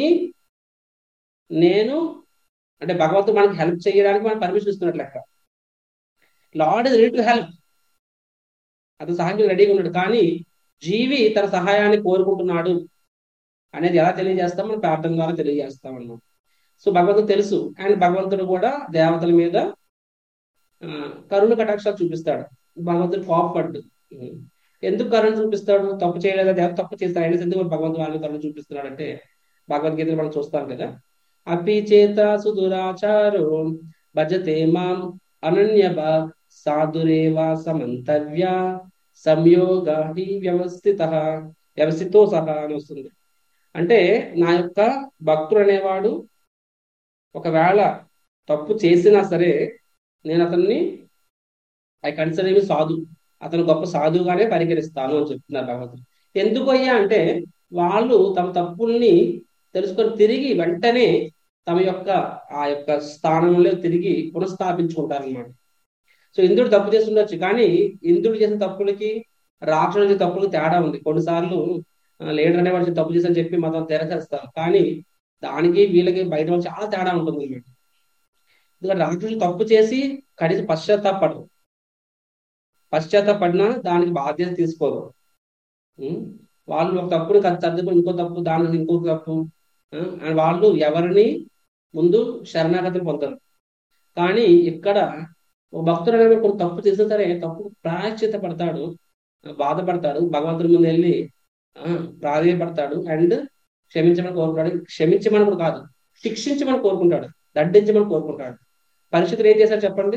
నేను అంటే భగవంతుడు మనకి హెల్ప్ చేయడానికి మనం పర్మిషన్ ఇస్తున్నట్లు లెక్క lord is ready to help అతను సహాయం రెడీగా ఉన్నాడు కానీ జీవి తన సహాయాన్ని కోరుకుంటున్నాడు అనేది ఎలా తెలియజేస్తాం మనం ప్రార్థన ద్వారా తెలియజేస్తాం అన్నమాట సో భగవంతుడు తెలుసు అండ్ భగవంతుడు కూడా దేవతల మీద ఆ, కరుణ కటాక్షాలు చూపిస్తాడు భగవంతుడు కోపపడ్డు ఉం. ఎందుకు కరుణ చూపిస్తాడు తప్పు చేయలేదా దేవత తప్పు చేస్తాడు అయినా ఎందుకు భగవంతుడు వాళ్ళని కరుణ చూపిస్తున్నాడు అంటే భగవద్గీతలో మనం చూస్తాం కదా అపి చేత సుదురాచారో భజతే మాం అనన్య సాధురేవ సమంతవ్య సంయోగ హి వ్యవస్థిత వ్యవస్థితో సహా అని వస్తుంది అంటే నా యొక్క భక్తుడు అనేవాడు ఒకవేళ తప్పు చేసినా సరే నేను అతన్ని ఐ కన్సిడర్ ఏమి సాధు అతను గొప్ప సాధువుగానే పరిగణిస్తాను అని చెప్తున్నారు భగవంతుడు ఎందుకు అయ్యా అంటే వాళ్ళు తమ తప్పుల్ని తెలుసుకొని తిరిగి వెంటనే తమ యొక్క ఆ యొక్క స్థానంలో తిరిగి పునఃస్థాపించుకుంటారు అనమాట సో ఇంద్రుడు తప్పు చేసి ఉండొచ్చు కానీ ఇంద్రుడు చేసిన తప్పులకి రాక్షసుడు చేసిన తప్పులకి తేడా ఉంది కొన్నిసార్లు లీడర్ అనేవాడు చేసిన తప్పు చేసని చెప్పి మతం తెరచేస్తారు కానీ దానికి వీళ్ళకి బయట వాళ్ళు చాలా తేడా ఉంటుంది అనమాట ఎందుకంటే రాక్షసులు తప్పు చేసి కనీసం పశ్చాత్తాపడరు పశ్చాత్తాపడినా దానికి బాధ్యత తీసుకోరు ఉం? వాళ్ళు ఒక తప్పుని సర్దుకుని ఇంకో తప్పు దానికి ఇంకొక తప్పు ఆ, and వాళ్ళు ఎవరిని ముందు శరణాగతి పొందరు కానీ ఇక్కడ ఒక భక్తుడు అనేవాడు కొన్ని తప్పు చేసినా సరే తప్పు ప్రాయశ్చిత పడతాడు బాధపడతాడు భగవంతుడి ముందు వెళ్ళి ఆ, ప్రాధేయపడతాడు అండ్ క్షమించమని కోరుకుంటాడు క్షమించమని కూడా కాదు శిక్షించమని కోరుకుంటాడు దండించమని కోరుకుంటాడు పరిస్థితులు ఏం చేశాడు చెప్పండి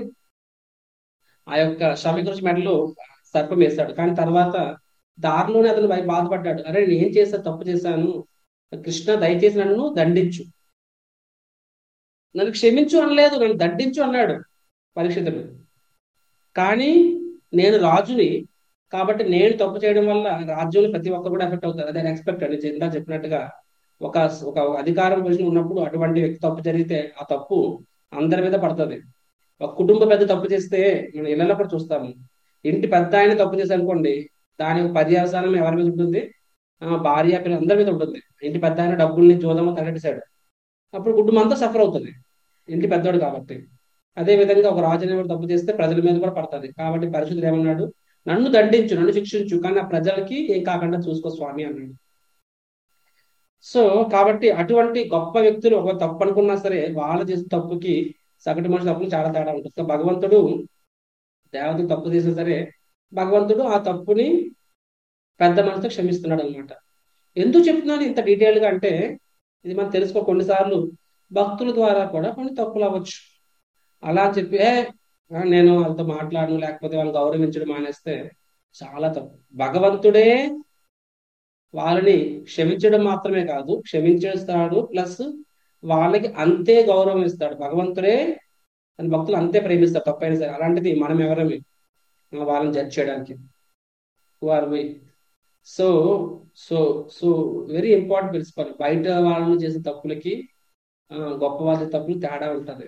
ఆ యొక్క శ్రమికుల మెడలో సర్పం వేశాడు కానీ తర్వాత దారిలోనే అతను బయ- బాధపడ్డాడు అరే నేను ఏం చేశా తప్పు చేశాను కృష్ణ దయచేసి నన్ను దండించు నన్ను క్షమించు అనలేదు నన్ను దండించు అన్నాడు పరీక్షితుడు కానీ నేను రాజుని కాబట్టి నేను తప్పు చేయడం వల్ల రాజ్యంలో ప్రతి ఒక్కరు కూడా ఎఫెక్ట్ అవుతారు అదే ఎక్స్పెక్ట్ అని ఇందా చెప్పినట్టుగా ఒక ఒక అధికారం పొజిషన్ ఉన్నప్పుడు అటువంటి వ్యక్తి తప్పు జరిగితే ఆ తప్పు అందరి మీద పడుతుంది ఒక కుటుంబ పెద్ద తప్పు చేస్తే మనం ఇళ్లలో కూడా చూస్తాము ఇంటి పెద్ద ఆయన తప్పు చేసి అనుకోండి దాని యొక్క పర్యావసానం ఎవరి మీద ఉంటుంది ఆ, భార్య పిల్లలు అందరి మీద ఉంటుంది ఇంటి పెద్ద ఆయన డబ్బుల్ని జోదము తగట్టేశాడు అప్పుడు కుటుంబం అంతా సఫర్ అవుతుంది ఇంటి పెద్దోడు కాబట్టి అదే విధంగా ఒక రాజు అనేవాడు తప్పు చేస్తే ప్రజల మీద కూడా పడుతుంది కాబట్టి పరిశుద్ధుడు ఏమన్నాడు నన్ను దండించు నన్ను శిక్షించు కానీ ఆ ప్రజలకి ఏం కాకుండా చూసుకో స్వామి అన్నాడు సో కాబట్టి అటువంటి గొప్ప వ్యక్తులు ఒక తప్పు అనుకున్నా సరే వాళ్ళు చేసిన తప్పుకి సగటు మనిషి తప్పుకి చాలా తేడా ఉంటుంది సో భగవంతుడు దేవతలు తప్పు చేసినా సరే భగవంతుడు ఆ తప్పుని పెద్ద మనసుతో క్షమిస్తున్నాడు అనమాట ఎందుకు చెప్తున్నాను ఇంత డీటెయిల్ గా అంటే ఇది మనం తెలుసుకో కొన్నిసార్లు భక్తుల ద్వారా కూడా కొన్ని తప్పులు అవ్వచ్చు అలా అని చెప్పి ఏ ఆ, నేను వాళ్ళతో మాట్లాడను లేకపోతే వాళ్ళని గౌరవించడం మానేస్తే చాలా తప్పు భగవంతుడే వాళ్ళని క్షమించడం మాత్రమే కాదు క్షమించేస్తాడు ప్లస్ వాళ్ళకి అంతే గౌరవం ఇస్తాడు భగవంతుడే తన భక్తులు అంతే ప్రేమిస్తారు తప్పైనా సరే అలాంటిది మనం ఎవరమే ఆ, వాళ్ళని జడ్జ్ చేయడానికి are we so so so very important principle బయట వాళ్ళు చేసిన తప్పులకి ఆ, గొప్ప వాళ్ళ తప్పులు తేడా ఉంటది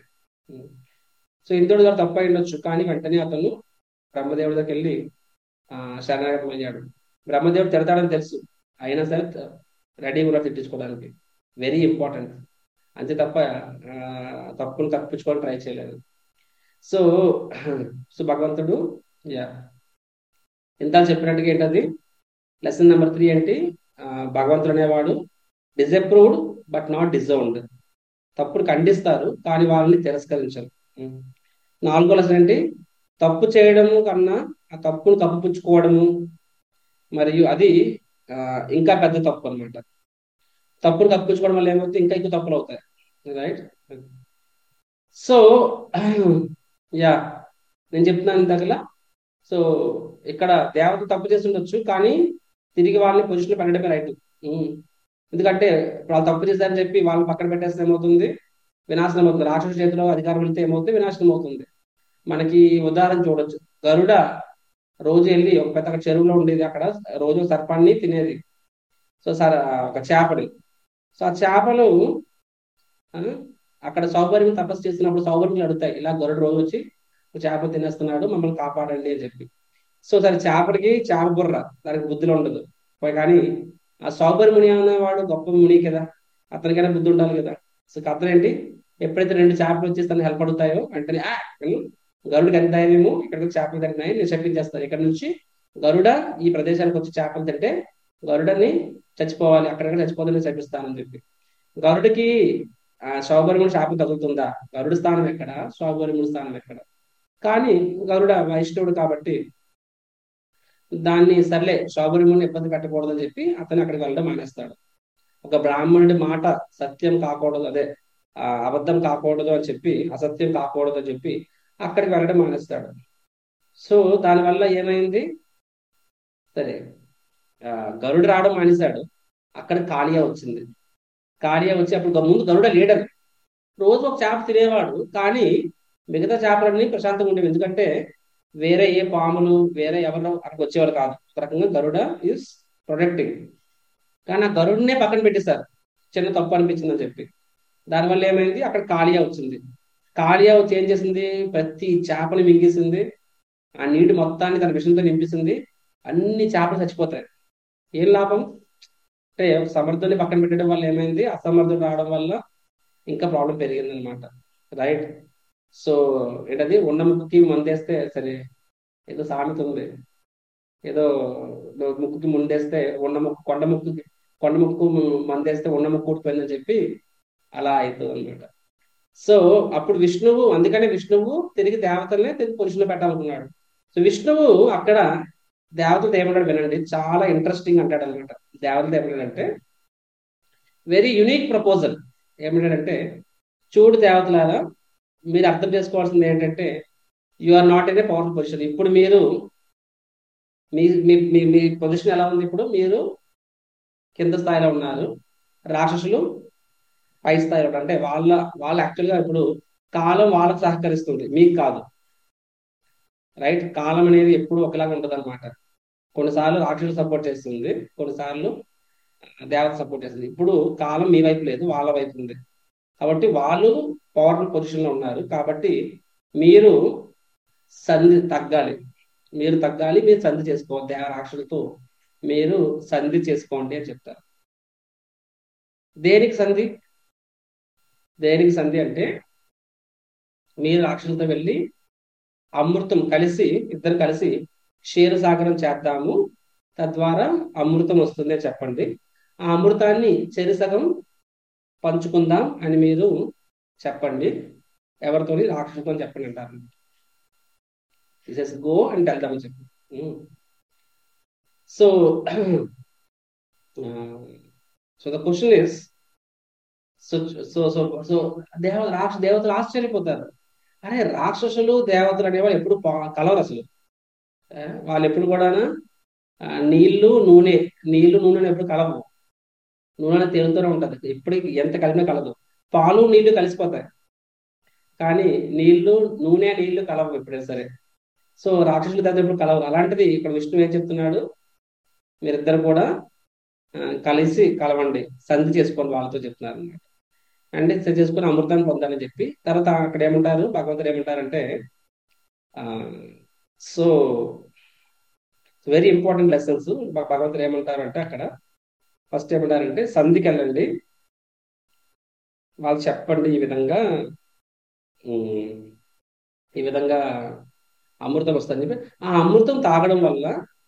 సో ఇంద్రుడు గారు తప్పు అయి ఉండొచ్చు కానీ వెంటనే అతను బ్రహ్మదేవుడి దగ్గరికి వెళ్ళి ఆ శరణాగతం అయ్యాడు బ్రహ్మదేవుడు తిడతాడని తెలుసు అయినా సరే రెడీ కూడా తిట్టించుకోవడానికి వెరీ ఇంపార్టెంట్ అంతే తప్ప ఆ, తప్పును తప్పించుకోవడం ట్రై చేయలేదు సో సో భగవంతుడు యా ఇంత చెప్పినట్టుగా ఏంటది లెసన్ నెంబర్ త్రీ ఏంటి ఆ, భగవంతుడు అనేవాడు డిజప్రూవ్డ్ బట్ నాట్ డిజర్వ్డ్ తప్పును ఖండిస్తారు కానీ వాళ్ళని తిరస్కరించరు ఉం. నాలుగో లెసన్ ఏంటి తప్పు చేయడము కన్నా ఆ తప్పును కప్పిపుచ్చుకోవడము మరియు అది ఆ, ఇంకా పెద్ద తప్పు అన్నమాట తప్పును కప్పించుకోవడం వల్ల ఏమవుతుంది ఇంకా ఎక్కువ తప్పులు అవుతాయి రైట్ సో యా నేను చెప్తున్నాను ఇంతకల సో ఇక్కడ దేవత తప్పు చేసి ఉండొచ్చు కానీ తిరిగి వాళ్ళని పొజిషన్ పెట్టడమే రైట్ ఎందుకంటే ఇప్పుడు వాళ్ళు తప్పు చేశారని చెప్పి వాళ్ళని పక్కన పెట్టేస్తే ఏమవుతుంది వినాశనం అవుతుంది రాక్షస చేతిలో అధికారం వెళ్తే ఏమవుతుంది వినాశనం అవుతుంది మనకి ఉదాహరణ చూడొచ్చు గరుడ రోజు వెళ్ళి ఒక పెద్ద అక్కడ చెరువులో ఉండేది అక్కడ రోజు సర్పాన్ని తినేది సో సర్ ఒక చేపని సో ఆ చేపలు ఆ, అక్కడ సౌకర్యం తపస్సు చేస్తున్నప్పుడు సౌకర్యం అడుగుతాయి ఇలా గరుడు రోజు వచ్చి ఒక చేప తినేస్తున్నాడు మమ్మల్ని కాపాడండి అని చెప్పి సో సరే చేపడికి చేప బుర్ర దానికి బుద్ధిలో ఉండదు పోయి కానీ ఆ సౌకర్య ముని అనేవాడు గొప్ప ముని కదా అతనికైనా బుద్ధి ఉండాలి కదా సో కథ ఏంటి ఎప్పుడైతే రెండు చేపలు వచ్చేసి తను హెల్ప్ అడుగుతాయో వెంటనే "ఆ" అని గరుడికి ఎంత ధైర్యము ఇక్కడికి చేపలు తగ్గినాయి నేను చెప్పించేస్తాను ఇక్కడ నుంచి గరుడ ఈ ప్రదేశానికి వచ్చి చేపలు తింటే గరుడని చచ్చిపోవాలి అక్కడక్కడ చచ్చిపోదని చనిపిస్తానని చెప్పి గరుడికి శౌభరిముని శాపం తగులుతుందా గరుడు స్థానం ఎక్కడ శౌభరిముని స్థానం ఎక్కడ కానీ గరుడ వైష్ణవుడు కాబట్టి దాన్ని సర్లే శౌభరిముని ఇబ్బంది పెట్టకూడదని చెప్పి అతను అక్కడికి వెళ్ళడం మానేస్తాడు ఒక బ్రాహ్మణుడి మాట సత్యం కాకూడదు అదే అబద్ధం కాకూడదు అని చెప్పి అసత్యం కాకూడదు అని చెప్పి అక్కడికి వెళ్ళడం మానేస్తాడు సో దానివల్ల ఏమైంది సరే గరుడు రావడం మానేశాడు అక్కడ కాళియా వచ్చింది కాళియా వచ్చి అప్పుడు ముందు గరుడ లీడర్ రోజు ఒక చేప తినేవాడు కానీ మిగతా చేపలన్నీ ప్రశాంతంగా ఉండేవి ఎందుకంటే వేరే ఏ పాములు వేరే ఎవరు అక్కడికి వచ్చేవారు కాదు ఒక రకంగా గరుడ ఈజ్ ప్రొటెక్టింగ్ కానీ ఆ గరుడినే పక్కన పెట్టేశారు చిన్న తప్పు అనిపించిందని చెప్పి దానివల్ల ఏమైంది అక్కడ కాళియా వచ్చింది కాళియా వచ్చి ఏం చేసింది ప్రతి చేపని మింగేసింది ఆ నీటి మొత్తాన్ని తన విషయంతో నింపిస్తుంది అన్ని చేపలు చచ్చిపోతాయి ఏం లాభం అంటే సమర్థుని పక్కన పెట్టడం వల్ల ఏమైంది అసమర్థుడు రావడం వల్ల ఇంకా ప్రాబ్లం పెరిగింది అనమాట రైట్ సో ఏంటది ఉన్న ముక్కుకి మందేస్తే సరే ఏదో సామెత ఉంది ఏదో ముక్కుకి ముందేస్తే ఉన్న ముక్కు కొండ ముక్కుకి కొండ ముక్కు మందేస్తే ఉన్న ముక్కు ఊడిపోయిందని చెప్పి అలా అవుతుంది అనమాట సో అప్పుడు విష్ణువు అందుకనే విష్ణువు తిరిగి దేవతలనే తిరిగి పురుషులు పెట్టాలనుకున్నాడు సో విష్ణువు అక్కడ దేవతలు ఏమన్నాడు వినండి చాలా ఇంట్రెస్టింగ్ అంటాడు అనమాట దేవతలు ఏమన్నాడంటే వెరీ యునిక్ ప్రపోజల్ ఏమంటాడంటే చూడు దేవతలారా మీరు అర్థం చేసుకోవాల్సింది ఏంటంటే you are not in a powerful position ఇప్పుడు మీరు మీ మీ మీ పొజిషన్ ఎలా ఉంది ఇప్పుడు మీరు కింద స్థాయిలో ఉన్నారు రాక్షసులు పై స్థాయిలో అంటే వాళ్ళ వాళ్ళు యాక్చువల్గా ఇప్పుడు కాలం వాళ్ళకు సహకరిస్తుంది మీకు కాదు రైట్ కాలం అనేది ఎప్పుడు ఒకలాగా ఉంటుంది అనమాట కొన్నిసార్లు రాక్షసులు సపోర్ట్ చేస్తుంది కొన్నిసార్లు దేవత సపోర్ట్ చేస్తుంది ఇప్పుడు కాలం మీ వైపు లేదు వాళ్ళ వైపు ఉంది కాబట్టి వాళ్ళు పవర్ఫుల్ పొజిషన్ లో ఉన్నారు కాబట్టి మీరు సంధి తగ్గాలి మీరు తగ్గాలి మీరు సంధి చేసుకోవాలి దేవ రాక్షసులతో మీరు సంధి చేసుకోండి అని చెప్తారు దేనికి సంధి దేనికి సంధి అంటే మీరు రాక్షసులతో వెళ్ళి అమృతం కలిసి ఇద్దరు కలిసి క్షీరసాగరం చేద్దాము తద్వారా అమృతం వస్తుంది అని చెప్పండి ఆ అమృతాన్ని చెరిసగం పంచుకుందాం అని మీరు చెప్పండి ఎవరితో రాక్షసులతో చెప్పండి అంటారు దిస్ గో అండ్ వెళ్దామని చెప్పి so so the question is so so so so దేవ రాక్ష దేవతలు ఆశ్చర్యపోతారు అరే రాక్షసులు దేవతలు అనేవాళ్ళు ఎప్పుడు కలవరు అసలు వాళ్ళు ఎప్పుడు కూడా నీళ్లు నూనె నీళ్లు నూనె ఎప్పుడు కలవు నూనె తేలుతూనే ఉంటది ఎప్పటికి ఎంత కలిపినా కలదు పాలు నీళ్లు కలిసిపోతాయి కానీ నీళ్లు నూనె నీళ్లు కలవు ఎప్పుడైనా సరే సో రాక్షసులు దగ్గర ఎప్పుడు కలవరు అలాంటిది ఇక్కడ విష్ణువు ఏం చెప్తున్నాడు మీరిద్దరు కూడా కలిసి కలవండి సంధి చేసుకోండి వాళ్ళతో చెప్తున్నారు అనమాట అంటే సంధి చేసుకుని అమృతాన్ని పొందాలని చెప్పి తర్వాత అక్కడ ఏమంటారు భగవంతుడు ఏమంటారంటే సో వెరీ ఇంపార్టెంట్ లెసన్స్ భగవంతుడు ఏమంటారు అంటే అక్కడ ఫస్ట్ ఏమంటారంటే సంధికి వెళ్ళండి వాళ్ళు చెప్పండి ఈ విధంగా ఈ విధంగా అమృతం వస్తుందని చెప్పి ఆ అమృతం తాగడం వల్ల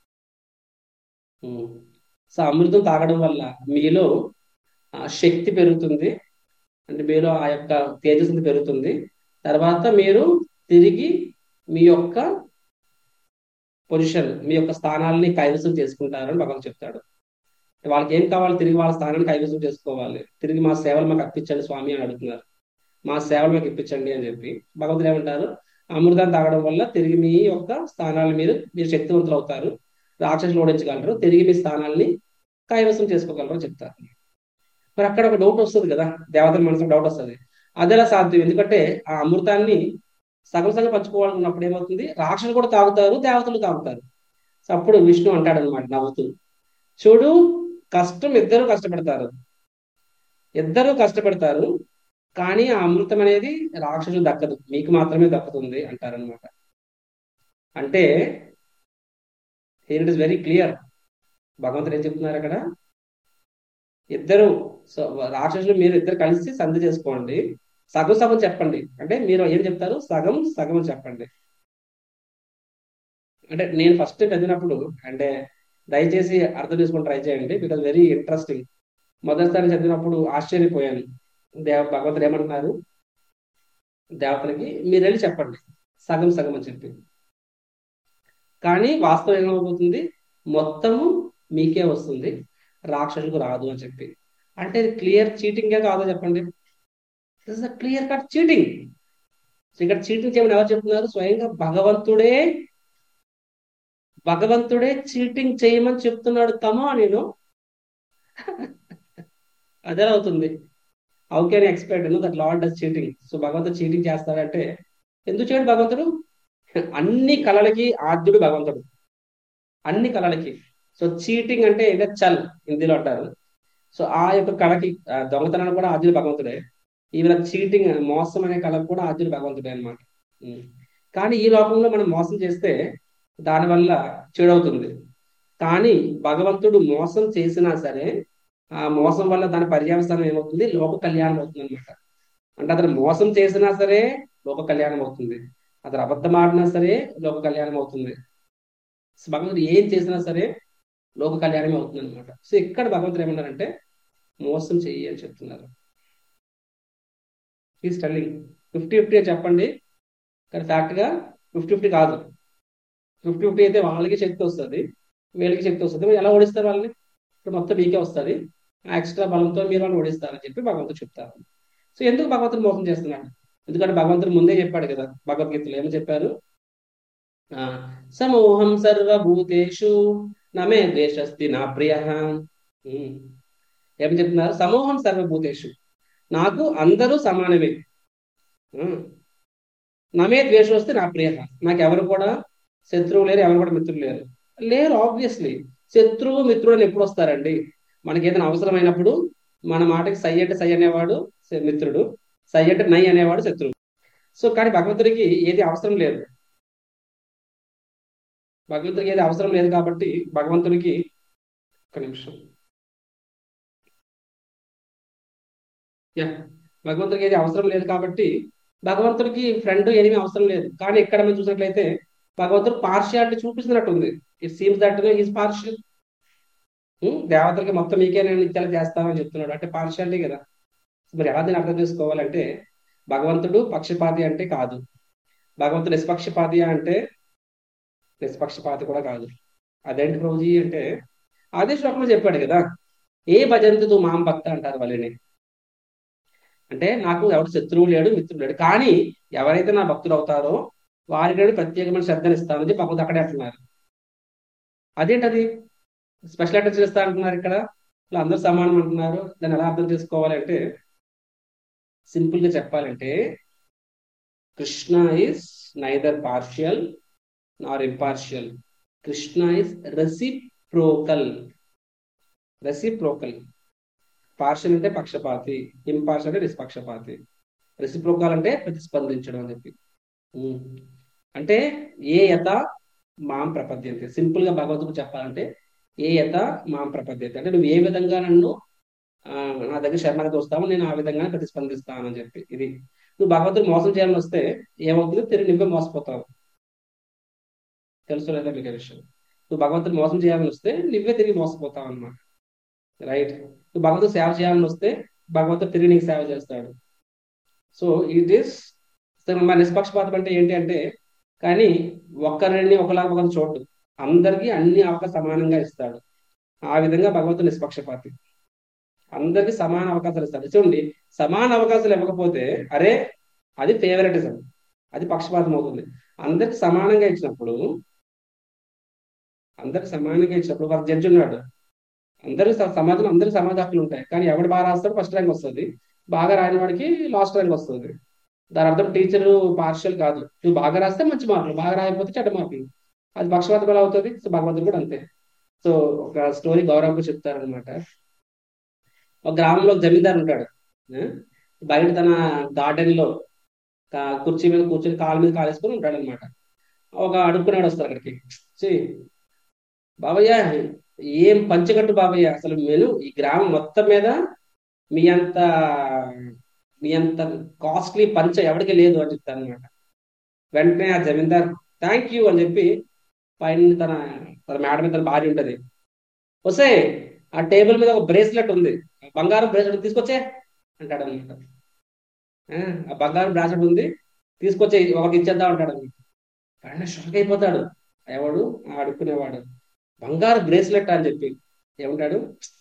సో అమృతం తాగడం వల్ల మీలో శక్తి పెరుగుతుంది అంటే మీలో ఆ యొక్క తేజస్సు పెరుగుతుంది తర్వాత మీరు తిరిగి మీ యొక్క పొజిషన్ మీ యొక్క స్థానాలని కైవసం చేసుకుంటారని భగవంతుడు చెప్తాడు వాళ్ళకి ఏం కావాలి తిరిగి వాళ్ళ స్థానాన్ని కైవసం చేసుకోవాలి తిరిగి మా సేవలు మాకు అప్పించండి స్వామి అని అడుగుతున్నారు మా సేవలు మాకు ఇప్పించండి అని చెప్పి భగవంతుడు ఏమంటారు అమృతాన్ని తాగడం వల్ల తిరిగి మీ యొక్క స్థానాలు మీరు మీరు శక్తివంతులు అవుతారు రాక్షసులు ఓడించగలరు తిరిగి మీ స్థానాల్ని కైవసం చేసుకోగలరు చెప్తారు మరి అక్కడ ఒక డౌట్ వస్తుంది కదా దేవతల మనసులో డౌట్ వస్తుంది అదేలా సాధ్యం ఎందుకంటే ఆ అమృతాన్ని సగం సగం పంచుకోవాలనుకున్నప్పుడు ఏమవుతుంది రాక్షసులు కూడా తాగుతారు దేవతలు తాగుతారు సో అప్పుడు విష్ణు అంటాడు అనమాట నవ్వుతూ చూడు కష్టం ఇద్దరు కష్టపడతారు ఇద్దరు కష్టపడతారు కానీ ఆ అమృతం అనేది రాక్షసులు దక్కదు మీకు మాత్రమే దక్కుతుంది అంటారనమాట అంటే ఇట్ ఇస్ వెరీ క్లియర్ భగవంతుడు ఏం చెప్తున్నారు అక్కడ ఇద్దరు రాక్షసులు మీరు ఇద్దరు కలిసి సంధి చేసుకోండి సగం సగం చెప్పండి అంటే మీరు ఏం చెప్తారు సగం సగం చెప్పండి అంటే నేను ఫస్ట్ చదివినప్పుడు అంటే దయచేసి అర్థం చేసుకొని ట్రై చేయండి బికాస్ వెరీ ఇంట్రెస్టింగ్ మొదటిసారి చదివినప్పుడు ఆశ్చర్యపోయాను దేవ భగవంతుడు ఏమంటున్నారు దేవతలకి మీరు వెళ్ళి చెప్పండి సగం సగం అని చెప్పి కానీ వాస్తవం ఏమవుతుంది మొత్తము మీకే వస్తుంది రాక్షసులకు రాదు అని చెప్పి అంటే ఇది క్లియర్ చీటింగే కాదో చెప్పండి this is clear cut cheating so ఇక్కడ చీటింగ్ చేయమని ఎవరు చెప్తున్నారు స్వయంగా భగవంతుడే భగవంతుడే చీటింగ్ చేయమని చెప్తున్నాడు తమో నేను అదే అవుతుంది how can expect no that lord does cheating so భగవంతుడు చీటింగ్ చేస్తాడంటే ఎందుకు చేయడు భగవంతుడు అన్ని కళలకి ఆద్యుడు భగవంతుడు అన్ని కళలకి సో చీటింగ్ అంటే ఏదో చల్ హిందీలో అంటారు సో ఆ యొక్క కళకి దొంగతనాన్ని కూడా ఆద్యుడు భగవంతుడే ఈవెన్ చీటింగ్ మోసం అనే కళకు కూడా ఆద్యుడు భగవంతుడే అనమాట కానీ ఈ లోకంలో మనం మోసం చేస్తే దానివల్ల చెడవుతుంది కానీ భగవంతుడు మోసం చేసినా సరే ఆ మోసం వల్ల దాని పర్యావసానం ఏమవుతుంది లోక కళ్యాణం అవుతుంది అనమాట అంటే అతను మోసం చేసినా సరే లోక కళ్యాణం అవుతుంది అతను అబద్ధం ఆడినా సరే లోక కళ్యాణం అవుతుంది భగవంతుడు ఏం చేసినా సరే లోక కళ్యాణం అవుతుంది అనమాట సో ఇక్కడ భగవంతుడు ఏమన్నారంటే మోసం చెయ్యి అని చెప్తున్నారు ఈ స్టెల్లింగ్ ఫిఫ్టీ ఫిఫ్టీ చెప్పండి కానీ ఫ్యాక్ట్గా ఫిఫ్టీ ఫిఫ్టీ కాదు ఫిఫ్టీ ఫిఫ్టీ అయితే వాళ్ళకి శక్తి వస్తుంది వీళ్ళకి శక్తి వస్తుంది ఎలా ఓడిస్తారు వాళ్ళని ఇప్పుడు మొత్తం మీకే వస్తుంది ఎక్స్ట్రా బలంతో మీరు వాళ్ళని ఓడిస్తారని చెప్పి భగవంతుడు చెప్తారు సో ఎందుకు భగవంతుడు మోసం చేస్తున్నాడు ఎందుకంటే భగవంతుడు ముందే చెప్పాడు కదా భగవద్గీతలో ఏమని చెప్పారు సమూహం సర్వభూతేషు నమే ద్వేషస్తి నా ప్రియ ఏం చెప్తున్నారు సమూహం సర్వభూతేషు నాకు అందరూ సమానమే నమే ద్వేషం వస్తే నా ప్రియ నాకు ఎవరు కూడా శత్రువు లేరు ఎవరు కూడా మిత్రులు లేరు లేరు ఆబ్వియస్లీ శత్రువు మిత్రుడు అని ఎప్పుడు వస్తారండి మనకి ఏదైనా అవసరమైనప్పుడు మన మాటకి సై అంటే సై అనేవాడు మిత్రుడు సై అంటే నై అనేవాడు శత్రువు సో కానీ భగవంతుడికి ఏది అవసరం లేదు భగవంతుడికి ఏది అవసరం లేదు కాబట్టి భగవంతుడికి ఒక నిమిషం యా భగవంతుడికి ఏది అవసరం లేదు కాబట్టి భగవంతుడికి ఫ్రెండ్ ఏమీ అవసరం లేదు కానీ ఇక్కడ మనం చూసినట్లయితే భగవంతుడు పార్షియాలిటీ చూపిస్తున్నట్టుంది it seems that is partial దేవతలకి మొత్తం మీకే నేను ఇచ్చేలా చేస్తానని చెప్తున్నాడు అంటే పార్షియాలిటీ కదా మరి ఎలా దీన్ని అర్థం చేసుకోవాలంటే భగవంతుడు పక్షపాతి అంటే కాదు భగవంతుడు నిష్పక్షపాతి అంటే నిష్పక్షపాతి కూడా కాదు అదేంటి ప్రభుజీ అంటే అదే శ్లోకంలో చెప్పాడు కదా ఏ భజంతు మాం భక్త అంటారు వాళ్ళని అంటే నాకు ఎవరు శత్రువు లేడు మిత్రుడు లేడు కానీ ఎవరైతే నా భక్తులు అవుతారో వారికి ప్రత్యేకమైన శ్రద్ధను ఇస్తానని భగవద్ అక్కడే అంటున్నారు అదేంటది స్పెషల్ అటెన్షన్ ఇస్తా అంటున్నారు ఇక్కడ ఇలా అందరూ సమానం అంటున్నారు దాన్ని ఎలా అర్థం చేసుకోవాలంటే సింపుల్ గా చెప్పాలంటే Krishna is neither partial nor impartial Krishna is reciprocal reciprocal partial అంటే పక్షపాతి ఇంపార్షియల్ అంటే నిష్పక్షపాతి రెసిప్రోకల్ అంటే ప్రతిస్పందించడం అని చెప్పి అంటే ఏ యత మాం ప్రపద్యంతి సింపుల్ గా భగవద్గీత చెప్పాలంటే ఏ యత మాం ప్రపద్యత అంటే నువ్వు ఏ విధంగా నన్ను నా దగ్గర శరణాగతి వస్తావో నేను ఆ విధంగా ప్రతిస్పందిస్తాను అని చెప్పి ఇది నువ్వు భగవంతుడు మోసం చేయాలని వస్తే ఏమవుతుందో తిరిగి నువ్వే మోసపోతావు తెలుసు లేదా మీకు విషయం నువ్వు భగవంతుడు మోసం చేయాలని వస్తే నువ్వే తిరిగి మోసపోతావు అనమాట రైట్ నువ్వు భగవంతుడు సేవ చేయాలని వస్తే భగవంతుడు తిరిగి నీకు సేవ చేస్తాడు సో ఇట్ ఈస్ మన నిష్పక్షపాతం అంటే ఏంటి అంటే కానీ ఒక్కరిని ఒకలాగా ఒకరు చూడడు అందరికీ అన్ని అవకాశం సమానంగా ఇస్తాడు ఆ విధంగా భగవంతుడు నిష్పక్షపాతి అందరికి సమాన అవకాశాలు ఇస్తాడు చూడండి సమాన అవకాశాలు ఇవ్వకపోతే అరే అది ఫేవరెటిజం అది పక్షపాతం అవుతుంది అందరికి సమానంగా ఇచ్చినప్పుడు అందరికి సమానంగా ఇచ్చినప్పుడు ఒక జడ్జి ఉన్నాడు అందరికి సమాజం అందరికి సమాజ హక్కులు ఉంటాయి కానీ ఎవడు బాగా రాస్తాడు ఫస్ట్ ర్యాంక్ వస్తుంది బాగా రాని వాడికి లాస్ట్ ర్యాంక్ వస్తుంది దాని అర్థం టీచర్ పార్షియల్ కాదు నువ్వు బాగా రాస్తే మంచి మార్కులు బాగా రాయకపోతే చెడ్డ మార్కులు అది పక్షపాతం ఎలా అవుతుంది సో భగవంతుడు కూడా అంతే సో ఒక స్టోరీ గౌరవంగా చెప్తారనమాట ఒక గ్రామంలో జమీందారు ఉంటాడు బయట తన గార్డెన్ లో కుర్చీ మీద కూర్చొని కాళ్ళ మీద కాలేసుకొని ఉంటాడు అనమాట ఒక అడుక్కున్నాడు వస్తారు అక్కడికి చి బాబయ్య ఏం పంచగట్టు బాబయ్య అసలు నేను ఈ గ్రామం మొత్తం మీద మీ అంత మీ అంత కాస్ట్లీ పంచ ఎవరికి లేదు అని చెప్తాను అనమాట వెంటనే ఆ జమీందార్ థ్యాంక్ యూ అని చెప్పి పైన తన తన మేడ మీద తన భార్య ఉంటది వస్తే ఆ టేబుల్ మీద ఒక బ్రేస్లెట్ ఉంది బంగారం బ్రేస్లెట్ తీసుకొచ్చే అంటాడు అనమాట ఆ బంగారం బ్రాస్లెట్ ఉంది తీసుకొచ్చే ఒకటి ఇచ్చేద్దాం అంటాడు అనమాట ఆయన షాక్ అయిపోతాడు ఎవడు ఆ అడుక్కునేవాడు బంగారు బ్రేస్లెట్ అని చెప్పి ఏమంటాడు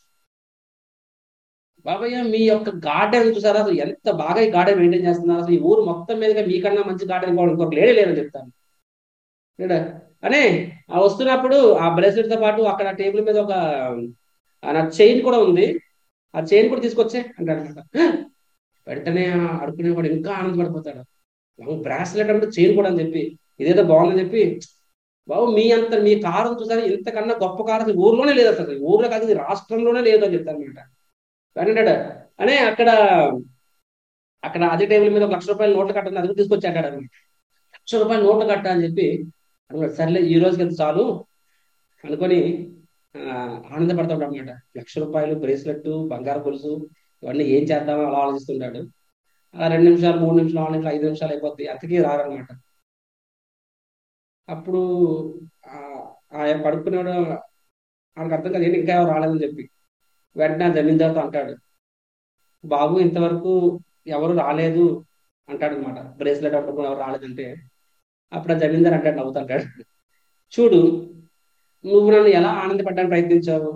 బాబయ్య మీ యొక్క గార్డెన్ చూసారా అసలు ఎంత బాగా ఈ గార్డెన్ మెయింటైన్ చేస్తున్నారు అసలు ఈ ఊరు మొత్తం మీదుగా మీకన్నా మంచి గార్డెన్ ఇంకోటి ఇంకొక లేడే లేదని చెప్తాను లేడా అనే ఆ వస్తున్నప్పుడు ఆ బ్రేస్లెట్ తో పాటు అక్కడ టేబుల్ మీద ఒక ఆ నా చైన్ కూడా ఉంది ఆ చైన్ కూడా తీసుకొచ్చే అంటాడు అనమాట వెంటనే ఆ అడుక్కునేవాడు ఇంకా ఆనందపడిపోతాడు బ్రాస్లెట్ అంటే చైన్ కూడా అని చెప్పి ఇదేదో బాగుందని చెప్పి బాబు మీ అంత మీ కారు చూసారు ఇంతకన్నా గొప్ప కారు అసలు ఊర్లోనే లేదు అసలు ఊర్లో కాదు ఇది రాష్ట్రంలోనే లేదు అని చెప్తాను అనమాట వెంటాడు అనే అక్కడ అక్కడ అదే టేబుల్ మీద ఒక లక్ష రూపాయలు నోట్లు కట్టండి అది కూడా తీసుకొచ్చాడు అనమాట లక్ష రూపాయలు నోట్లు కట్ట అని చెప్పి అనుకున్నాడు సర్లే ఈ రోజుకి ఎంత చాలు అనుకొని ఆనందపడతాడు అనమాట లక్ష రూపాయలు బ్రేస్లెట్ బంగారు గొలుసు ఇవన్నీ ఏం చేద్దామో అలా ఆలోచిస్తుంటాడు ఆ రెండు నిమిషాలు మూడు నిమిషాలు నాలుగు నిమిషాలు ఐదు నిమిషాలు అయిపోద్ది అంతకీ రారనమాట అప్పుడు ఆ పడుకున్నాడు ఆయనకు అర్థం కాదు ఏంటి ఇంకా ఎవరు రాలేదని చెప్పి వెంటనే ఆ జమీందారుతో అంటాడు బాబు ఇంతవరకు ఎవరు రాలేదు అంటాడు అనమాట బ్రేస్లెట్ అప్పుడు ఎవరు రాలేదంటే అప్పుడు ఆ జమీందారు అంటాడు నవ్వుతుంటాడు చూడు నువ్వు నన్ను ఎలా ఆనందపడడానికి ప్రయత్నించావు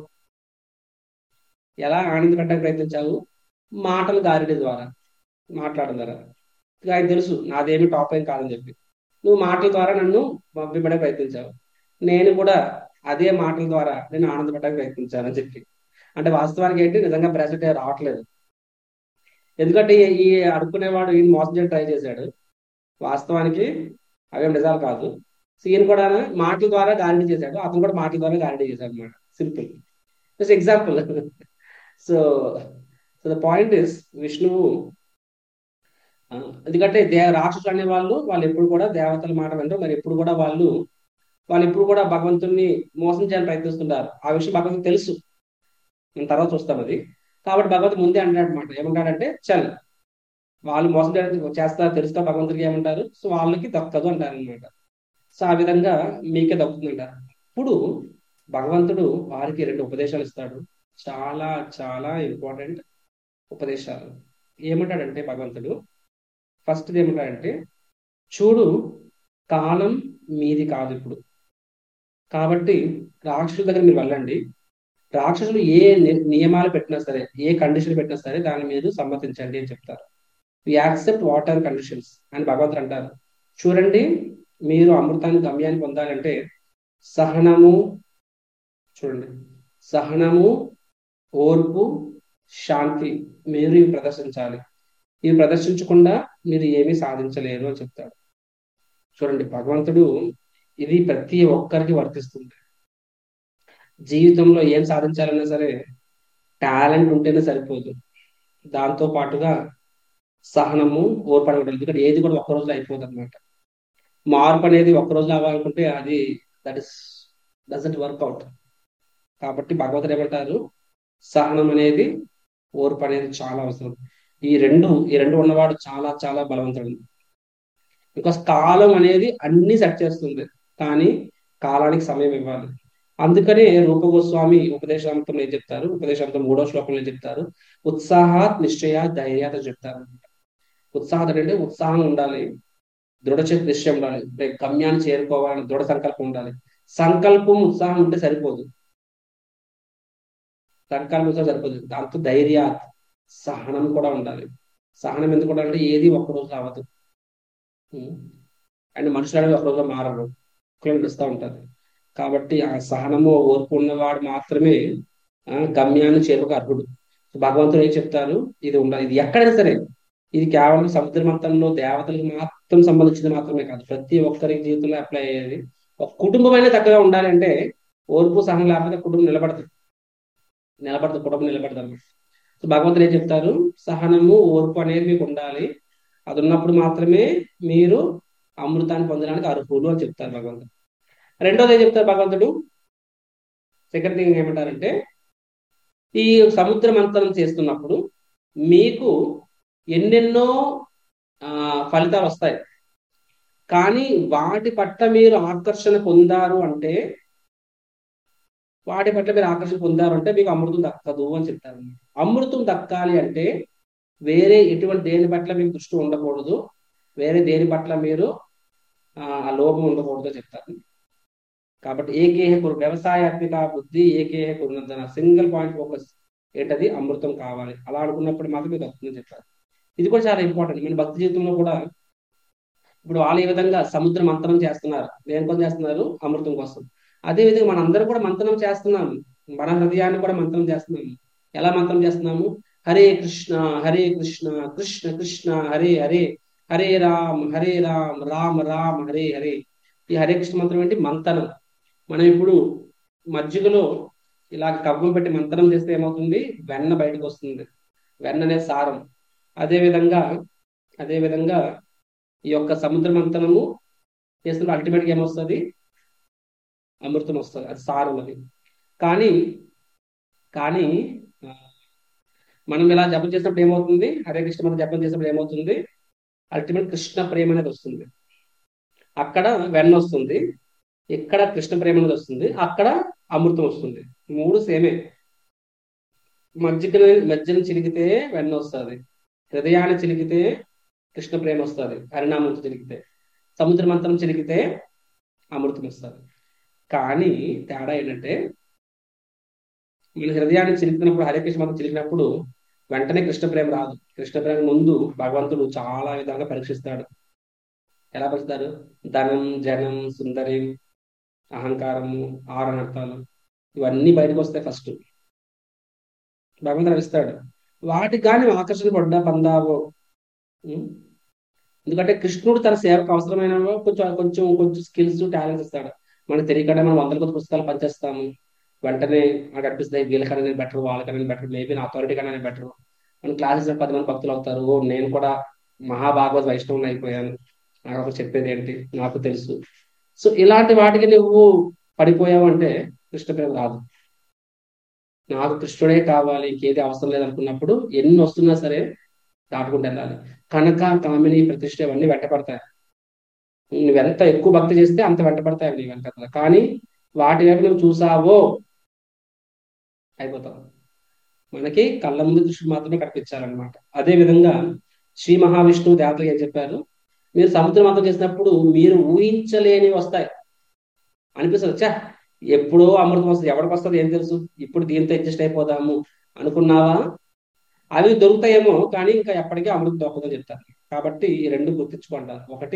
ఎలా ఆనందపడడానికి ప్రయత్నించావు మాటలు గారిడి ద్వారా మాట్లాడడం ద్వారా ఆయన తెలుసు నాదేమి టాప్ ఏం కాదని చెప్పి నువ్వు మాటల ద్వారా నన్ను పంపించడానికి ప్రయత్నించావు నేను కూడా అదే మాటల ద్వారా నేను ఆనందపడడానికి ప్రయత్నించానని చెప్పి అంటే వాస్తవానికి ఏంటి నిజంగా బ్రాస్లెట్ రావట్లేదు ఎందుకంటే ఈ అడుక్కునేవాడు ఈయన మోసం చేయడం ట్రై చేశాడు వాస్తవానికి అవేం నిజాలు కాదు సో ఈయన కూడా మాటల ద్వారా గ్యారంటీ చేశాడు అతను కూడా మాటల ద్వారా గ్యారంటీ చేశాడు అనమాట simple just example so so the point is విష్ణువు ఎందుకంటే దే రాక్షసులు అనే వాళ్ళు వాళ్ళు ఎప్పుడు కూడా దేవతల మాట వినరు మరి ఎప్పుడు కూడా వాళ్ళు వాళ్ళు ఎప్పుడు కూడా భగవంతుని మోసం చేయాలని ప్రయత్నిస్తుంటారు ఆ విషయం భగవంతుని తెలుసు నేను తర్వాత చూస్తాం అది కాబట్టి భగవంతుడు ముందే అంటాడు అనమాట ఏమంటాడంటే చల్ వాళ్ళు మోసం చేస్తారు తెలుసుకో భగవంతుడికి ఏమంటారు సో వాళ్ళకి దక్కదు అంటారు అనమాట సో ఆ విధంగా మీకే దక్కుతుందంటారు ఇప్పుడు భగవంతుడు వారికి రెండు ఉపదేశాలు ఇస్తాడు చాలా చాలా ఇంపార్టెంట్ ఉపదేశాలు ఏమంటాడంటే భగవంతుడు ఫస్ట్ ఏమంటాడంటే చూడు కాలం మీది కాదు ఇప్పుడు కాబట్టి రాక్షసుల దగ్గర మీరు వెళ్ళండి రాక్షసులు ఏ నియమాలు పెట్టినా సరే ఏ కండిషన్ పెట్టినా సరే దాని మీద సమ్మతించండి అని చెప్తారు we accept what are conditions అని భగవంతుడు అంటారు చూడండి మీరు అమృతాన్ని గమ్యాన్ని పొందాలంటే సహనము చూడండి సహనము ఓర్పు శాంతి మీరు ఇవి ప్రదర్శించాలి ఇవి ప్రదర్శించకుండా మీరు ఏమీ సాధించలేరు అని చెప్తాడు చూడండి భగవంతుడు ఇది ప్రతి ఒక్కరికి వర్తిస్తుంది జీవితంలో ఏం సాధించాలన్నా సరే టాలెంట్ ఉంటేనే సరిపోదు దాంతో పాటుగా సహనము ఓర్పడి ఉండాలి ఎందుకంటే ఏది కూడా ఒక్క రోజులో అయిపోదు అనమాట మార్పు అనేది ఒక్క రోజులో అవ్వాలనుకుంటే అది దట్ ఇస్ డజంట్ వర్క్అవుట్ కాబట్టి భగవంతుడు ఏమంటారు సహనం అనేది ఓర్పు అనేది చాలా అవసరం ఈ రెండు ఈ రెండు ఉన్నవాడు చాలా చాలా బలవంతుడు బికాస్ కాలం అనేది అన్ని సెట్ చేస్తుంది కానీ కాలానికి సమయం ఇవ్వాలి అందుకనే రూప గోస్వామి ఉపదేశాంతం ఏం చెప్తారు ఉపదేశాంతం మూడో శ్లోకంలో ఏం చెప్తారు ఉత్సాహాత్ నిశ్చయ ధైర్యాత చెప్తారు ఉత్సాహం అంటే ఉత్సాహం ఉండాలి దృఢచిత్ నిశ్చయం ఉండాలి గమ్యాన్ని చేరుకోవాలని దృఢ సంకల్పం ఉండాలి సంకల్పం ఉత్సాహం ఉంటే సరిపోదు సంకల్పం ఉత్సాహం సరిపోదు దాంతో ధైర్యాత్ సహనం కూడా ఉండాలి సహనం ఎందుకు ఉండాలంటే ఏది ఒక్కరోజు రావద్దు అండ్ మనుషులు అనేది ఒక రోజులో మారరు నడుస్తూ ఉంటారు కాబట్టి ఆ సహనము ఓర్పు ఉన్నవాడు మాత్రమే గమ్యాన్ని చేరుకు అర్హుడు భగవంతుడు ఏం చెప్తారు ఇది ఉండాలి ఇది ఎక్కడైనా సరే ఇది కేవలం సముద్ర మంతంలో దేవతలకు మాత్రం సంబంధించింది మాత్రమే కాదు ప్రతి ఒక్కరి జీవితంలో అప్లై అయ్యేది ఒక కుటుంబం అయినా చక్కగా ఉండాలంటే ఓర్పు సహనం లేకపోతే కుటుంబం నిలబడదు నిలబడదు కుటుంబం నిలబడదు అన్నమాట సో భగవంతుడు ఏం చెప్తారు సహనము ఓర్పు అనేది మీకు ఉండాలి అది ఉన్నప్పుడు మాత్రమే మీరు అమృతాన్ని పొందడానికి అర్హులు అని చెప్తారు భగవంతుడు రెండోది ఏం చెప్తారు భగవంతుడు సెకండ్ థింగ్ ఏమంటారంటే ఈ సముద్ర మంతనం చేస్తున్నప్పుడు మీకు ఎన్నెన్నో ఫలితాలు వస్తాయి కానీ వాటి పట్ల మీరు ఆకర్షణ పొందారు అంటే వాటి పట్ల మీరు ఆకర్షణ పొందారు అంటే మీకు అమృతం దక్కదు అని చెప్తారు అమృతం దక్కాలి అంటే వేరే ఎటువంటి దేని పట్ల మీకు దృష్టి ఉండకూడదు వేరే దేని పట్ల మీరు ఆ లోపం ఉండకూడదు అని చెప్తారు కాబట్టి ఏకేహ కురు వ్యవసాయాత్మిక బుద్ధి ఏకేహ కురునందన సింగిల్ పాయింట్ ఫోకస్ ఏంటది అమృతం కావాలి అలా అనుకున్నప్పుడు మాత్రం మీకు వస్తుందని చెప్పారు ఇది కూడా చాలా ఇంపార్టెంట్ మన భక్తి జీవితంలో కూడా ఇప్పుడు వాళ్ళు ఏ విధంగా సముద్ర మంతనం చేస్తున్నారు దేనికోసం చేస్తున్నారు అమృతం కోసం అదే విధంగా మన అందరూ కూడా మంతనం చేస్తున్నాము మన హృదయాన్ని కూడా మంతనం చేస్తున్నాము ఎలా మంతనం చేస్తున్నాము హరే కృష్ణ హరే కృష్ణ కృష్ణ కృష్ణ హరే హరే హరే రామ్ హరే రామ్ రామ్ రామ్ హరే హరే ఈ హరే కృష్ణ మంత్రం ఏంటి మంతనం మనం ఇప్పుడు మజ్జిగలో ఇలా కవ్వం పెట్టి మంతనం చేస్తే ఏమవుతుంది వెన్న బయటకు వస్తుంది వెన్న అనే సారం అదే విధంగా అదే విధంగా ఈ యొక్క సముద్ర మంతనము చేస్తున్న అల్టిమేట్ గా ఏమొస్తుంది అమృతం వస్తుంది అది సారం అది కానీ కానీ మనం ఇలా జపం చేసినప్పుడు ఏమవుతుంది హరే కృష్ణ మనం జపం చేసినప్పుడు ఏమవుతుంది అల్టిమేట్ కృష్ణ ప్రేమ అనేది వస్తుంది అక్కడ వెన్న వస్తుంది ఇక్కడ కృష్ణ ప్రేమ అనేది వస్తుంది అక్కడ అమృతం వస్తుంది మూడు సేమే మజ్జిగ మజ్జిగను చిలికితే వెన్న వస్తుంది హృదయాన్ని చిలికితే కృష్ణ ప్రేమ వస్తుంది హరినామంతో చిలికితే సముద్ర మంత్రం చిలికితే అమృతం వస్తుంది కానీ తేడా ఏంటంటే మన హృదయాన్ని చిలికినప్పుడు హరే కృష్ణ మంత్రం చిలికినప్పుడు వెంటనే కృష్ణ ప్రేమ రాదు కృష్ణ ప్రేమ ముందు భగవంతుడు చాలా విధాలుగా పరీక్షిస్తాడు ఎలా పరీక్షిస్తాడు ధనం జనం సుందరి అహంకారము ఆరణర్థాలు ఇవన్నీ బయటకు వస్తాయి ఫస్ట్ భగవంతుడు ఇస్తాడు వాటికి కానీ ఆకర్షణ పడ్డా పొందావో ఎందుకంటే కృష్ణుడు తన సేవకు అవసరమైన కొంచెం కొంచెం కొంచెం స్కిల్స్ టాలెంట్స్ ఇస్తాడు మనకు తెలియకుండా మనం వందల కొద్ది పుస్తకాలు పనిచేస్తాము వెంటనే నాకు అనిపిస్తుంది వీళ్ళకన్నా నేను బెటర్ వాళ్ళకన్నా నేను బెటర్ మేబీ నా అథారిటీ కన్నా నేను బెటర్ మనం క్లాసెస్ పది మంది భక్తులు అవుతారు ఓ నేను కూడా మహాభాగవత్ వైష్ణవుని అయిపోయాను నాకు ఒక చెప్పేది ఏంటి నాకు తెలుసు సో ఇలాంటి వాటికి నువ్వు పడిపోయావు అంటే కృష్ణ ప్రేమ రాదు నాకు కృష్ణుడే కావాలి ఇంకేది అవసరం లేదనుకున్నప్పుడు ఎన్ని వస్తున్నా సరే దాటుకుంటూ వెళ్ళాలి కనుక కామిని ప్రతిష్ట ఇవన్నీ వెంటపడతాయి నువ్వెంత ఎక్కువ భక్తి చేస్తే అంత వెంటపడతాయి నీ వెంట కానీ వాటి వైపు నువ్వు చూసావో అయిపోతావు మనకి కళ్ళ ముందు దృష్టి మాత్రమే కనిపించాలన్నమాట అదే విధంగా శ్రీ మహావిష్ణువు దేవతలు ఏం చెప్పారు మీరు సముద్రం అంతం చేసినప్పుడు మీరు ఊహించలేనివి వస్తాయి అనిపిస్తుంది చా ఎప్పుడో అమృతం వస్తుంది ఎవరికి వస్తుంది ఏం తెలుసు ఇప్పుడు దీంతో అడ్జస్ట్ అయిపోదాము అనుకున్నావా అవి దొరుకుతాయేమో కానీ ఇంకా ఎప్పటికీ అమృతం దొరకదని చెప్తారు కాబట్టి ఈ రెండు గుర్తించుకుంటారు ఒకటి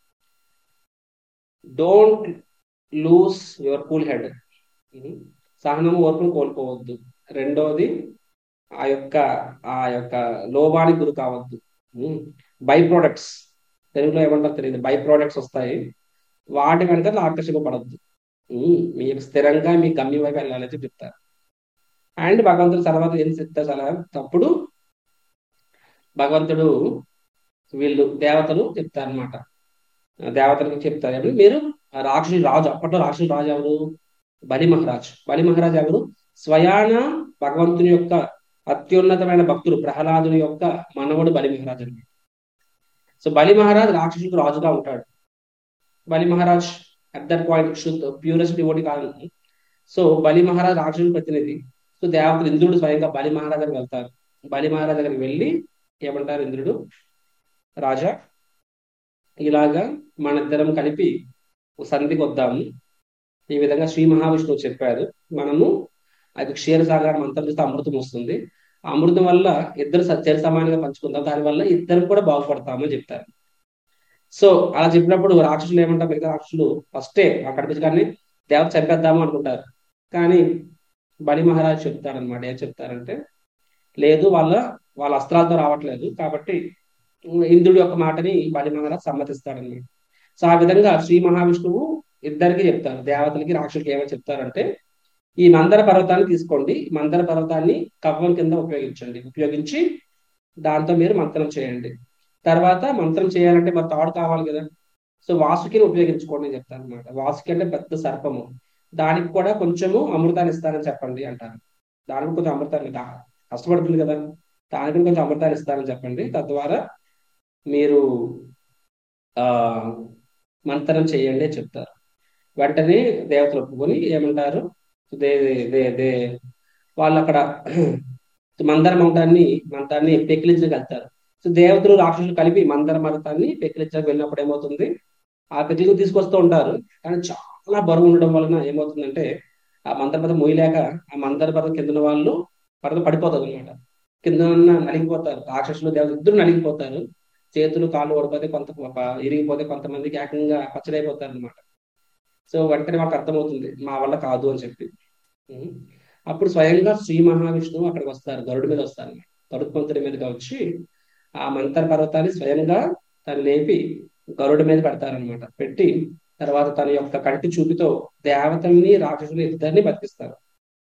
don't lose your cool head సహనము ఓర్పును కోల్పోవద్దు రెండోది ఆ యొక్క ఆ యొక్క లోభానికి గురి కావద్దు బై ప్రోడక్ట్స్ తెలుగులో ఏమంటారు తెలియదు బై ప్రోడక్ట్స్ వస్తాయి వాటి వెనక ఆకర్షింపబడద్దు మీరు స్థిరంగా మీ గమ్యం వైపు వెళ్ళాలని చెప్తారు అండ్ భగవంతుడు తర్వాత ఏం చెప్తారు చాలా తప్పుడు భగవంతుడు వీళ్ళు దేవతలు చెప్తారు అనమాట దేవతలకు చెప్తారు మీరు రాక్షసు రాజు అప్పట్లో రాక్షసు రాజు ఎవరు బలి మహారాజ్ బలి మహారాజ్ ఎవరు స్వయాన భగవంతుని యొక్క అత్యున్నతమైన భక్తుడు ప్రహ్లాదుని యొక్క మనవడు బలి మహారాజ్ అనమాట సో బలి మహారాజ్ రాక్షసులకు రాజుగా ఉంటాడు Bali Maharaj at that point శుద్ధ ప్యూరెస్ట్ డివోటి కాదు సో బలి మహారాజ్ రాక్షసుల ప్రతినిధి సో దేవతలు ఇంద్రుడు స్వయంగా బలి మహారాజ్ దగ్గరికి వెళ్తారు బలి మహారాజ్ దగ్గరికి వెళ్ళి ఏమంటారు ఇంద్రుడు రాజా ఇలాగా మన ఇద్దరం కలిపి సంధికి వద్దాము ఈ విధంగా శ్రీ మహావిష్ణువు చెప్పారు మనము అది క్షీరసాగర్ మంత్రం చేస్తే అమృతం వస్తుంది అమృతం వల్ల ఇద్దరు సత్య సమానంగా పంచుకుందాం దానివల్ల ఇద్దరు కూడా బాగుపడతామని చెప్తారు సో అలా చెప్పినప్పుడు రాక్షసులు ఏమంటారు మిగతా రాక్షసులు ఫస్టే అక్కడ కానీ దేవత చంపేద్దాము అనుకుంటారు కానీ బలి మహారాజ్ చెప్తారనమాట ఏం చెప్తారంటే లేదు వాళ్ళ వాళ్ళ అస్త్రాలతో రావట్లేదు కాబట్టి ఇంద్రుడి యొక్క మాటని బలి మహారాజ్ సమ్మతిస్తాడనమాట సో ఆ విధంగా శ్రీ మహావిష్ణువు ఇద్దరికి చెప్తారు దేవతలకి రాక్షసులకి ఏమని చెప్తారంటే ఈ మందర పర్వతాన్ని తీసుకోండి మందర పర్వతాన్ని కవ్వం కింద ఉపయోగించండి ఉపయోగించి దాంతో మీరు మంత్రం చేయండి తర్వాత మంత్రం చేయాలంటే మరి తాడు కావాలి కదా సో వాసుకిని ఉపయోగించుకోండి అని చెప్తాను అనమాట వాసుకి అంటే పెద్ద సర్పము దానికి కూడా కొంచెము అమృతాన్ని ఇస్తానని చెప్పండి అంటారు దానికి కొంచెం అమృతాన్ని కష్టపడుతుంది కదా దానికి కొంచెం అమృతాన్ని ఇస్తానని చెప్పండి తద్వారా మీరు ఆ మంతనం చేయండి అని చెప్తారు వెంటనే దేవతలు ఒప్పుకొని ఏమంటారు దే దే దే వాళ్ళు అక్కడ మందర మంతాన్ని మంతాన్ని పెకిలించడానికి వెళ్తారు సో దేవతలు రాక్షసులు కలిపి మందర మరతాన్ని పెకిలించడానికి వెళ్ళినప్పుడు ఏమవుతుంది ఆ పెకిలింగ్ తీసుకొస్తూ ఉంటారు కానీ చాలా బరువు ఉండడం వలన ఏమవుతుందంటే ఆ మందర పదం మొయ్యలేక ఆ మందర పదం కింద ఉన్న వాళ్ళు పడత పడిపోతారు అనమాట కింద ఉన్న నలిగిపోతారు రాక్షసులు దేవతలు ఇద్దరు నలిగిపోతారు చేతులు కాళ్ళు ఓడిపోతే కొంత ఇరిగిపోతే కొంతమందికి ఏకంగా పచ్చడైపోతారు అనమాట సో వెంటనే మాకు అర్థమవుతుంది మా వల్ల కాదు అని చెప్పి ఉం. అప్పుడు స్వయంగా శ్రీ మహావిష్ణువు అక్కడికి వస్తారు గరుడు మీద వస్తారు గరుత్మంతుడి మీదగా వచ్చి ఆ మంతర పర్వతాన్ని స్వయంగా తను లేపి గరుడు మీద పెడతారనమాట పెట్టి తర్వాత తన యొక్క కంటి చూపుతో దేవతల్ని రాక్షసులు ఇద్దరిని బతికిస్తారు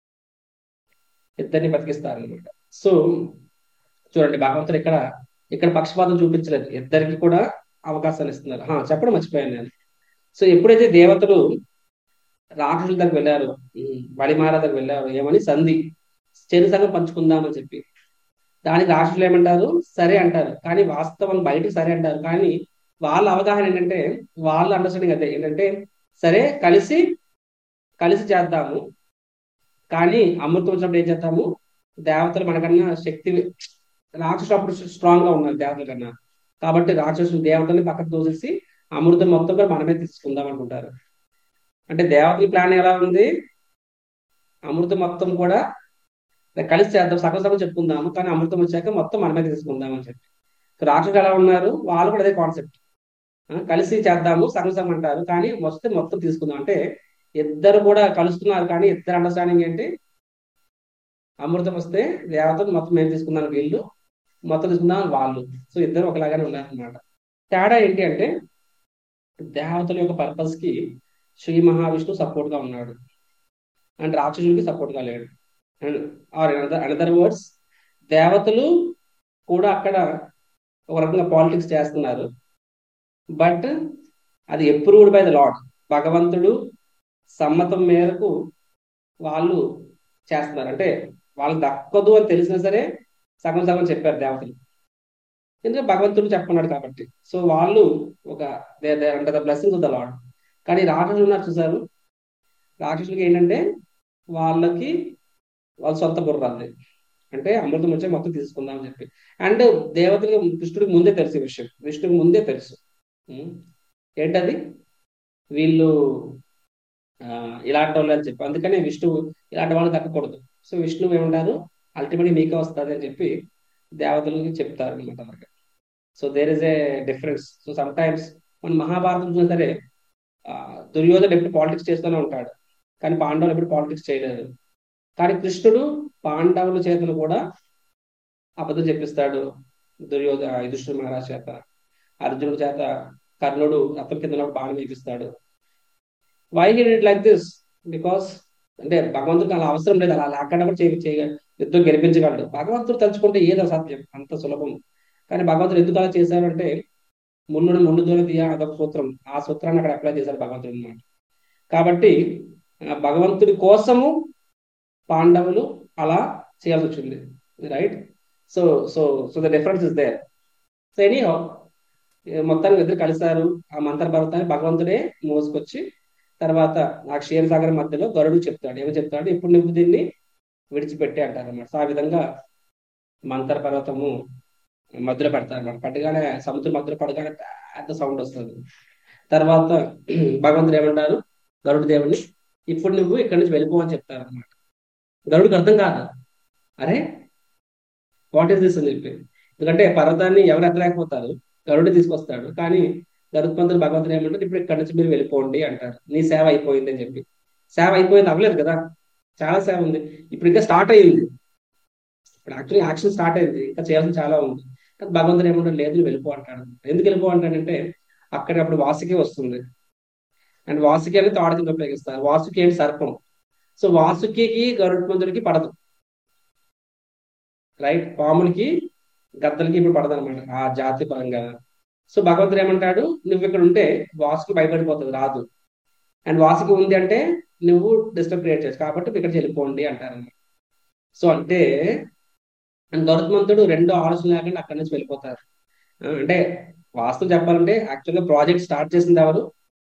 ఇద్దరిని బతికిస్తారు అనమాట సో చూడండి భగవంతుడు ఇక్కడ ఇక్కడ పక్షపాతం చూపించలేదు ఇద్దరికి కూడా అవకాశాలు ఇస్తున్నారు హా, చెప్పడం మర్చిపోయాను నేను సో ఎప్పుడైతే దేవతలు రాక్షసుల దగ్గర వెళ్ళారు ఉమ్, బలిమాల దగ్గర వెళ్ళారు ఏమని సంధి చెరు సంఘం పంచుకుందామని చెప్పి దానికి రాక్షసులు ఏమంటారు సరే అంటారు కానీ వాస్తవం బయటకు సరే అంటారు కానీ వాళ్ళ అవగాహన ఏంటంటే వాళ్ళ అండర్స్టాండింగ్ అదే ఏంటంటే సరే కలిసి కలిసి చేద్దాము కానీ అమృతం వచ్చినప్పుడు ఏం చేద్దాము దేవతలు మనకన్నా శక్తి రాక్షసులు అప్పుడు స్ట్రాంగ్ గా ఉన్నారు దేవతల కన్నా కాబట్టి రాక్షసులు దేవతల్ని పక్కకు తోసేసి అమృతం మొత్తం కూడా మనమే తీసుకుందాం అనుకుంటారు అంటే దేవతల ప్లాన్ ఎలా ఉంది అమృతం మొత్తం కూడా కలిసి చేద్దాం సగం సగం చెప్పుకుందాము కానీ అమృతం వచ్చాక మొత్తం మనమే తీసుకుందాం అని చెప్పి రాక్షసులు ఎలా ఉన్నారు వాళ్ళు కూడా అదే కాన్సెప్ట్ కలిసి చేద్దాము సగం సగం అంటారు కానీ వస్తే మొత్తం తీసుకుందాం అంటే ఇద్దరు కూడా కలుస్తున్నారు కానీ ఇద్దరు అండర్స్టాండింగ్ ఏంటి అమృతం వస్తే దేవతలు మొత్తం మేము తీసుకుందాం వీళ్ళు మొత్తం తీసుకుందాం వాళ్ళు సో ఇద్దరు ఒకలాగానే ఉన్నారనమాట తేడా ఏంటి అంటే దేవతల యొక్క పర్పస్ కి శ్రీ మహావిష్ణు సపోర్ట్ గా ఉన్నాడు అండ్ రాక్షసుడికి సపోర్ట్ గా లేడు అండ్ ఆర్ అనదర్ వర్డ్స్ దేవతలు కూడా అక్కడ ఒక రకంగా పాలిటిక్స్ చేస్తున్నారు బట్ అది ఎప్రూవ్డ్ బై ద లాడ్ భగవంతుడు సమ్మతం మేరకు వాళ్ళు చేస్తున్నారు అంటే వాళ్ళకి దక్కదు అని తెలిసినా సరే సగం సగం చెప్పారు దేవతలు ఎందుకంటే భగవంతుడు చెప్పన్నాడు కాబట్టి సో వాళ్ళు ఒక అంటే the blessings of the lord కానీ రాక్షసులు ఉన్నారు చూసారు రాక్షసులకి ఏంటంటే వాళ్ళకి వాళ్ళ సొంత బుర్రాలి అంటే అమృతం వచ్చే మొత్తం తీసుకుందాం అని చెప్పి అండ్ దేవతలకి కృష్ణుడికి ముందే తెలుసు ఈ విషయం విష్ణుడికి ముందే తెలుసు ఉం? ఏంటది వీళ్ళు ఆ, ఇలాంటి వాళ్ళు అని చెప్పి అందుకనే విష్ణువు ఇలాంటి వాళ్ళు దక్కకూడదు సో విష్ణువు ఏమంటారు అల్టిమేట్లీ మీకే వస్తుంది అని చెప్పి దేవతలకి చెప్తారు అనమాట అలాగా so there is a difference so sometimes మన మహాభారతం చూసినా సరే ఆ, దుర్యోధన ఎప్పుడు పాలిటిక్స్ చేస్తూనే ఉంటాడు కానీ పాండవులు ఎప్పుడు పాలిటిక్స్ చేయలేదు కానీ కృష్ణుడు పాండవుల చేతను కూడా అబద్ధం చెప్పిస్తాడు దుర్యోధ యుధిష్ఠిర మహారాజ్ చేత అర్జునుడి చేత కర్ణుడు రథం కింద ఉన్నప్పుడు బాణం వేపిస్తాడు why he did like this because అంటే భగవంతుడికి అలా అవసరం లేదు అలా లేకుండా కూడా చేయ చేయ యుద్ధం గెలిపించగలడు భగవంతుడు తలుచుకుంటే ఏది అసాధ్యం అంత సులభం కానీ భగవంతుడు ఎందుకు అలా చేశారు అంటే మున్నుడు ముందు దూరం తీయ అదొక సూత్రం ఆ సూత్రాన్ని అక్కడ అప్లై చేశారు భగవంతుడు అనమాట కాబట్టి ఆ భగవంతుడి కోసము పాండవులు అలా చేయాల్సి వచ్చింది right so so so the difference is there so anyhow మొత్తానికి ఇద్దరు కలిశారు ఆ మంత్ర పర్వతాన్ని భగవంతుడే మోసుకొచ్చి తర్వాత ఆ క్షీరసాగర్ మధ్యలో గరుడు చెప్తాడు ఏమో చెప్తాడు ఇప్పుడు నువ్వు దీన్ని విడిచిపెట్టి అంటారు అన్నమాట సో ఆ విధంగా మంత్ర పర్వతము మధ్యలో పెడతారు అన్నమాట పట్టగానే సముద్రం మధ్యలో పడగానే పెద్ద సౌండ్ వస్తుంది తర్వాత భగవంతుడు ఏమంటారు గరుడు దేవుడిని ఇప్పుడు నువ్వు ఇక్కడి నుంచి వెళ్ళిపో అని చెప్తారు అనమాట గరుడికి అర్థం కాదు అరే వాట్ ఈస్ దిస్ అని చెప్పి ఎందుకంటే పర్వతాన్ని ఎవరు ఎత్తలేకపోతారు గరుడు తీసుకొస్తాడు కానీ గరుత్మంతుడు భగవంతుడు ఏమంటారు ఇప్పుడు ఇక్కడి నుంచి మీరు వెళ్ళిపోండి అంటారు నీ సేవ అయిపోయింది అని చెప్పి సేవ అయిపోయింది అవ్వలేదు కదా చాలా సేవ ఉంది ఇప్పుడు ఇంకా స్టార్ట్ అయ్యింది ఇప్పుడు యాక్చువల్లీ యాక్షన్ స్టార్ట్ అయింది ఇంకా చేయాల్సిన చాలా ఉంది కానీ భగవంతుడు ఏమంటాడు లేదు నువ్వు వెళ్ళిపో అంటాడు ఎందుకు వెళ్ళిపో అంటాడంటే అక్కడ అప్పుడు వాసుకి వస్తుంది అండ్ వాసుకి అనేది తాడు కింద ఉపయోగిస్తారు వాసుకి ఏంటి సర్పం సో వాసుకి గరుత్మంతుడికి పడదు రైట్ పాములకి గద్దలకి ఇప్పుడు పడదు అనమాట ఆ జాతి పరంగా సో భగవంతుడు ఏమంటాడు నువ్వు ఇక్కడ ఉంటే వాసుకి భయపడిపోతుంది రాదు అండ్ వాసుకి ఉంది అంటే నువ్వు డిస్టర్బ్ క్రియేట్ చేయొచ్చు కాబట్టి ఇక్కడ వెళ్ళిపోండి అంటారు సో అంటే అండ్ గరుత్మంతుడు రెండు ఆలోచన లేకుండా అక్కడి నుంచి వెళ్ళిపోతారు ఆ, అంటే వాస్తవం చెప్పాలంటే యాక్చువల్గా ప్రాజెక్ట్ స్టార్ట్ చేసింది ఎవరు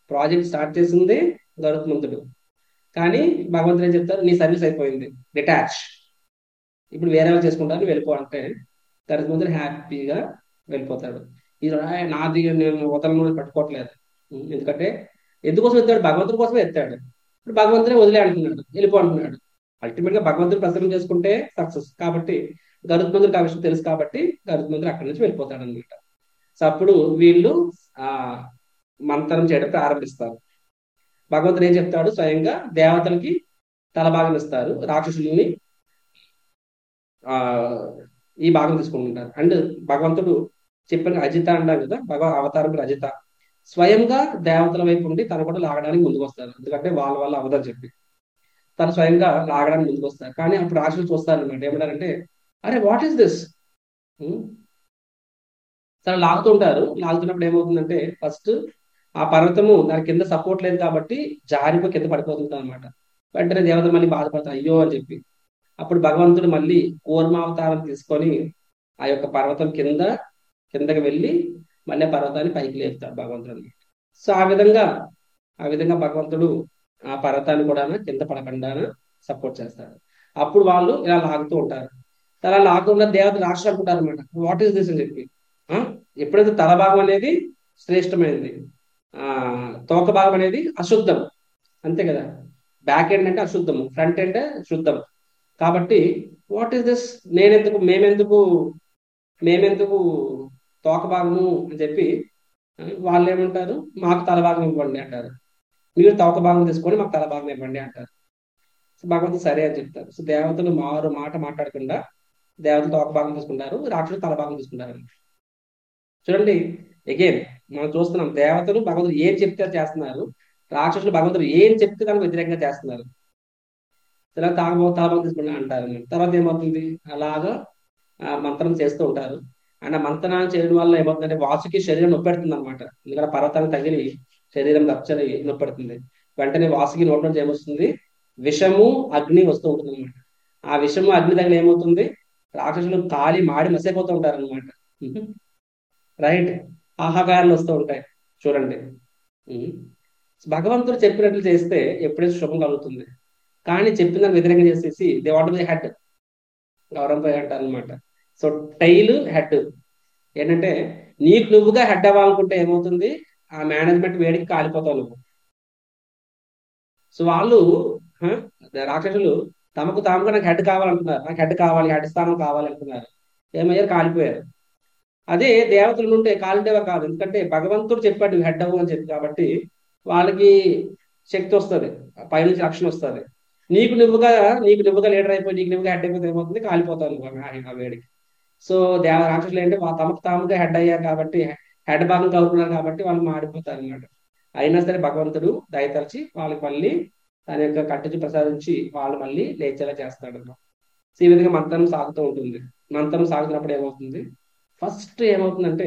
ప్రాజెక్ట్ స్టార్ట్ చేసింది గరుత్మంతుడు కానీ భగవంతుడు ఏం చెప్తారు నీ సర్వీస్ అయిపోయింది డిటాచ్ ఇప్పుడు వేరే వాళ్ళు చేసుకుంటారు వెళ్ళిపో అంటే గరుత్మంతుడు హ్యాపీగా వెళ్ళిపోతాడు ఇది నాది నేను వదలను పట్టుకోవట్లేదు ఎందుకంటే ఎందుకోసం ఎత్తాడు భగవంతుడి కోసమే ఎత్తాడు ఇప్పుడు భగవంతుడే వదిలే అంటున్నాడు వెళ్ళిపో అంటున్నాడు అల్టిమేట్ గా భగవంతుడు ప్రసన్నం చేసుకుంటే సక్సెస్ కాబట్టి గరుత్మంతుడికి ఆ విషయం తెలుసు కాబట్టి గరుత్మంతుడు అక్కడి నుంచి వెళ్ళిపోతాడు అనమాట సో అప్పుడు వీళ్ళు ఆ మంత్రం చేయడం ప్రారంభిస్తారు భగవంతుడు ఏం చెప్తాడు స్వయంగా దేవతలకి తలభాగం ఇస్తారు రాక్షసుల్ని ఆ ఈ భాగం తీసుకుంటుంటారు అండ్ భగవంతుడు చెప్పిన అజిత అంటారు కదా భగవ అవతారం రజిత స్వయంగా దేవతల వైపు ఉండి తను కూడా లాగడానికి ముందుకు వస్తారు ఎందుకంటే వాళ్ళ వల్ల అవదని చెప్పి తను స్వయంగా లాగడానికి ముందుకు వస్తారు కానీ అప్పుడు రాక్షసులు చూస్తారు అనమాట ఏమంటారంటే అరే వాట్ ఈస్ దిస్ తను లాగుతుంటారు లాగుతున్నప్పుడు ఏమవుతుందంటే ఫస్ట్ ఆ పర్వతము దాని కింద సపోర్ట్ లేదు కాబట్టి జారిపోయి కింద పడిపోతుంది అనమాట వెంటనే దేవత మళ్ళీ బాధపడతారు అయ్యో అని చెప్పి అప్పుడు భగవంతుడు మళ్ళీ కూర్మావతారం తీసుకొని ఆ యొక్క పర్వతం కింద కిందకి వెళ్ళి మళ్ళీ పర్వతాన్ని పైకి లేపుతాడు భగవంతుడు సో ఆ విధంగా ఆ విధంగా భగవంతుడు ఆ పర్వతాన్ని కూడా కింద పడకుండా సపోర్ట్ చేస్తాడు అప్పుడు వాళ్ళు ఇలా లాగుతూ ఉంటారు అలా లాగుతున్న దేవత రాక్షసు అనుకుంటారు అనమాట వాట్ ఈస్ దిస్ అని చెప్పి ఎప్పుడైతే తల భాగం అనేది శ్రేష్టమైనది ఆ తోక భాగం అనేది అశుద్ధం అంతే కదా బ్యాక్ ఎండ్ అంటే అశుద్ధము ఫ్రంట్ ఎండ్ శుద్ధం కాబట్టి వాట్ ఈస్ దిస్ నేనెందుకు మేమెందుకు మేమెందుకు తోక భాగము అని చెప్పి వాళ్ళు ఏమంటారు మాకు తల భాగం ఇవ్వండి అంటారు మీరు తోక భాగం తీసుకొని మాకు తల భాగం ఇవ్వండి అంటారు సో భగవంతుడు సరే అని చెప్తారు సో దేవతలు మారు మాట మాట్లాడకుండా దేవతలు తోక భాగం తీసుకుంటారు రాక్షసులు తల భాగం తీసుకుంటారు చూడండి అగైన్ మనం చూస్తున్నాం దేవతలు భగవంతుడు ఏం చెప్తే చేస్తున్నారు రాక్షసులు భగవంతుడు ఏం చెప్తే దానికి వ్యతిరేకంగా చేస్తున్నారు తర్వాత తాగబో తాగబో తీసుకుంటా అంటారు తర్వాత ఏమవుతుంది అలాగా మంత్రం చేస్తూ ఉంటారు అండ్ ఆ మంత్రాన్ని చేయడం వల్ల ఏమవుతుందంటే వాసుకి శరీరం నొప్పెడుతుంది అనమాట ఎందుకంటే పర్వతానికి తగిలి శరీరం రప్చరి నొప్పెడుతుంది వెంటనే వాసుకి నోటి నుంచి ఏమొస్తుంది విషము అగ్ని వస్తూ ఉంటుంది అనమాట ఆ విషము అగ్ని తగిలి ఏమవుతుంది రాక్షసులు కాలి మాడి మసైపోతూ ఉంటారు అనమాట రైట్ ఆహాకారాలు వస్తూ ఉంటాయి చూడండి భగవంతుడు చెప్పినట్లు చేస్తే ఎప్పుడైతే శుభం కలుగుతుంది కానీ చెప్పిన వ్యతిరేకంగా చేసేసి దే వాట్ ది హెడ్ గౌరవంపై అంటారు అనమాట సో టైల్ హెడ్ ఏంటంటే నీకు నువ్వుగా హెడ్ అవ్వాలనుకుంటే ఏమవుతుంది ఆ మేనేజ్మెంట్ వేడికి కాలిపోతావు నువ్వు సో వాళ్ళు రాక్షసులు తమకు తాముగా నాకు హెడ్ కావాలంటున్నారు నాకు హెడ్ కావాలి హెడ్ స్థానం కావాలి అంటున్నారు ఏమయ్యారు కాలిపోయారు అదే దేవతలు ఉంటే కాలింటేవా కాదు ఎందుకంటే భగవంతుడు చెప్పాడు హెడ్ అవ్వు అని చెప్పి కాబట్టి వాళ్ళకి శక్తి వస్తుంది పైనుంచి రక్షణ వస్తుంది నీకు నువ్వుగా నీకు నువ్వుగా లీడర్ అయిపోయి నీకు నువ్వుగా హెడ్ అయిపోతే ఏమవుతుంది కాలిపోతాను ఆ వేడికి సో దేవ రాక్షసులు ఏంటి తమకు తాముగా హెడ్ అయ్యారు కాబట్టి హెడ్ భాగం కలుపుకున్నారు కాబట్టి వాళ్ళు మాడిపోతారు అనమాట అయినా సరే భగవంతుడు దయతలిచి వాళ్ళకి మళ్ళీ తన యొక్క కట్టుచి ప్రసాదించి వాళ్ళు మళ్ళీ లేచేలా చేస్తాడు సో ఈ విధంగా మంత్రం సాగుతూ ఉంటుంది మంత్రం సాగుతున్నప్పుడు ఏమవుతుంది ఫస్ట్ ఏమవుతుందంటే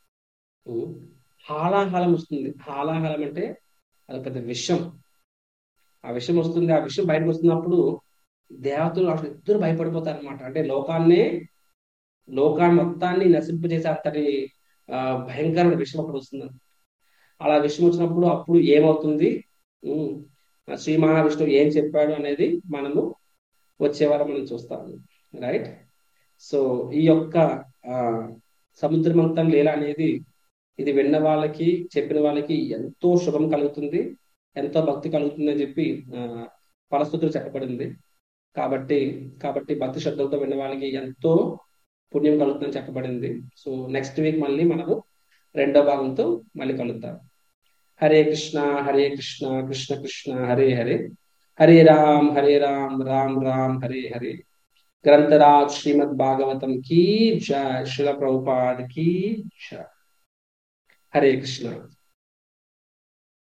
హాలాహలం వస్తుంది హాలాహలం అంటే అది పెద్ద విషం ఆ విషయం వస్తుంది ఆ విషయం బయటకు వస్తున్నప్పుడు దేవతలు అసలు ఇద్దరు భయపడిపోతారు అనమాట అంటే లోకాన్నే లోకాన్ని మొత్తాన్ని నశింపజేసే అంతటి భయంకరమైన విషయం అక్కడ వస్తుంది అలా విషయం వచ్చినప్పుడు అప్పుడు ఏమవుతుంది శ్రీ మహావిష్ణువు ఏం చెప్పాడు అనేది మనము వచ్చే వారం మనం చూస్తాము రైట్ సో ఈ యొక్క సముద్రమంతం లీల అనేది ఇది విన్న వాళ్ళకి చెప్పిన వాళ్ళకి ఎంతో శుభం కలుగుతుంది ఎంతో భక్తి కలుగుతుంది అని చెప్పి ఫలస్థుతులు చెప్పబడింది కాబట్టి కాబట్టి భక్తి శ్రద్ధలతో విన్న వాళ్ళకి ఎంతో పుణ్యం కలుగుతుందని చెప్పబడింది సో నెక్స్ట్ వీక్ మళ్ళీ మనము రెండో భాగంతో మళ్ళీ కలుద్దాం హరే కృష్ణ హరే కృష్ణ కృష్ణ కృష్ణ హరే హరే హరే రామ్ హరే రామ్ రామ్ రామ్ హరే హరే గ్రంథరాజ్ శ్రీమద్ భాగవతం కీ జయ శిల ప్రభుపాద్ కీ జయ హరే కృష్ణ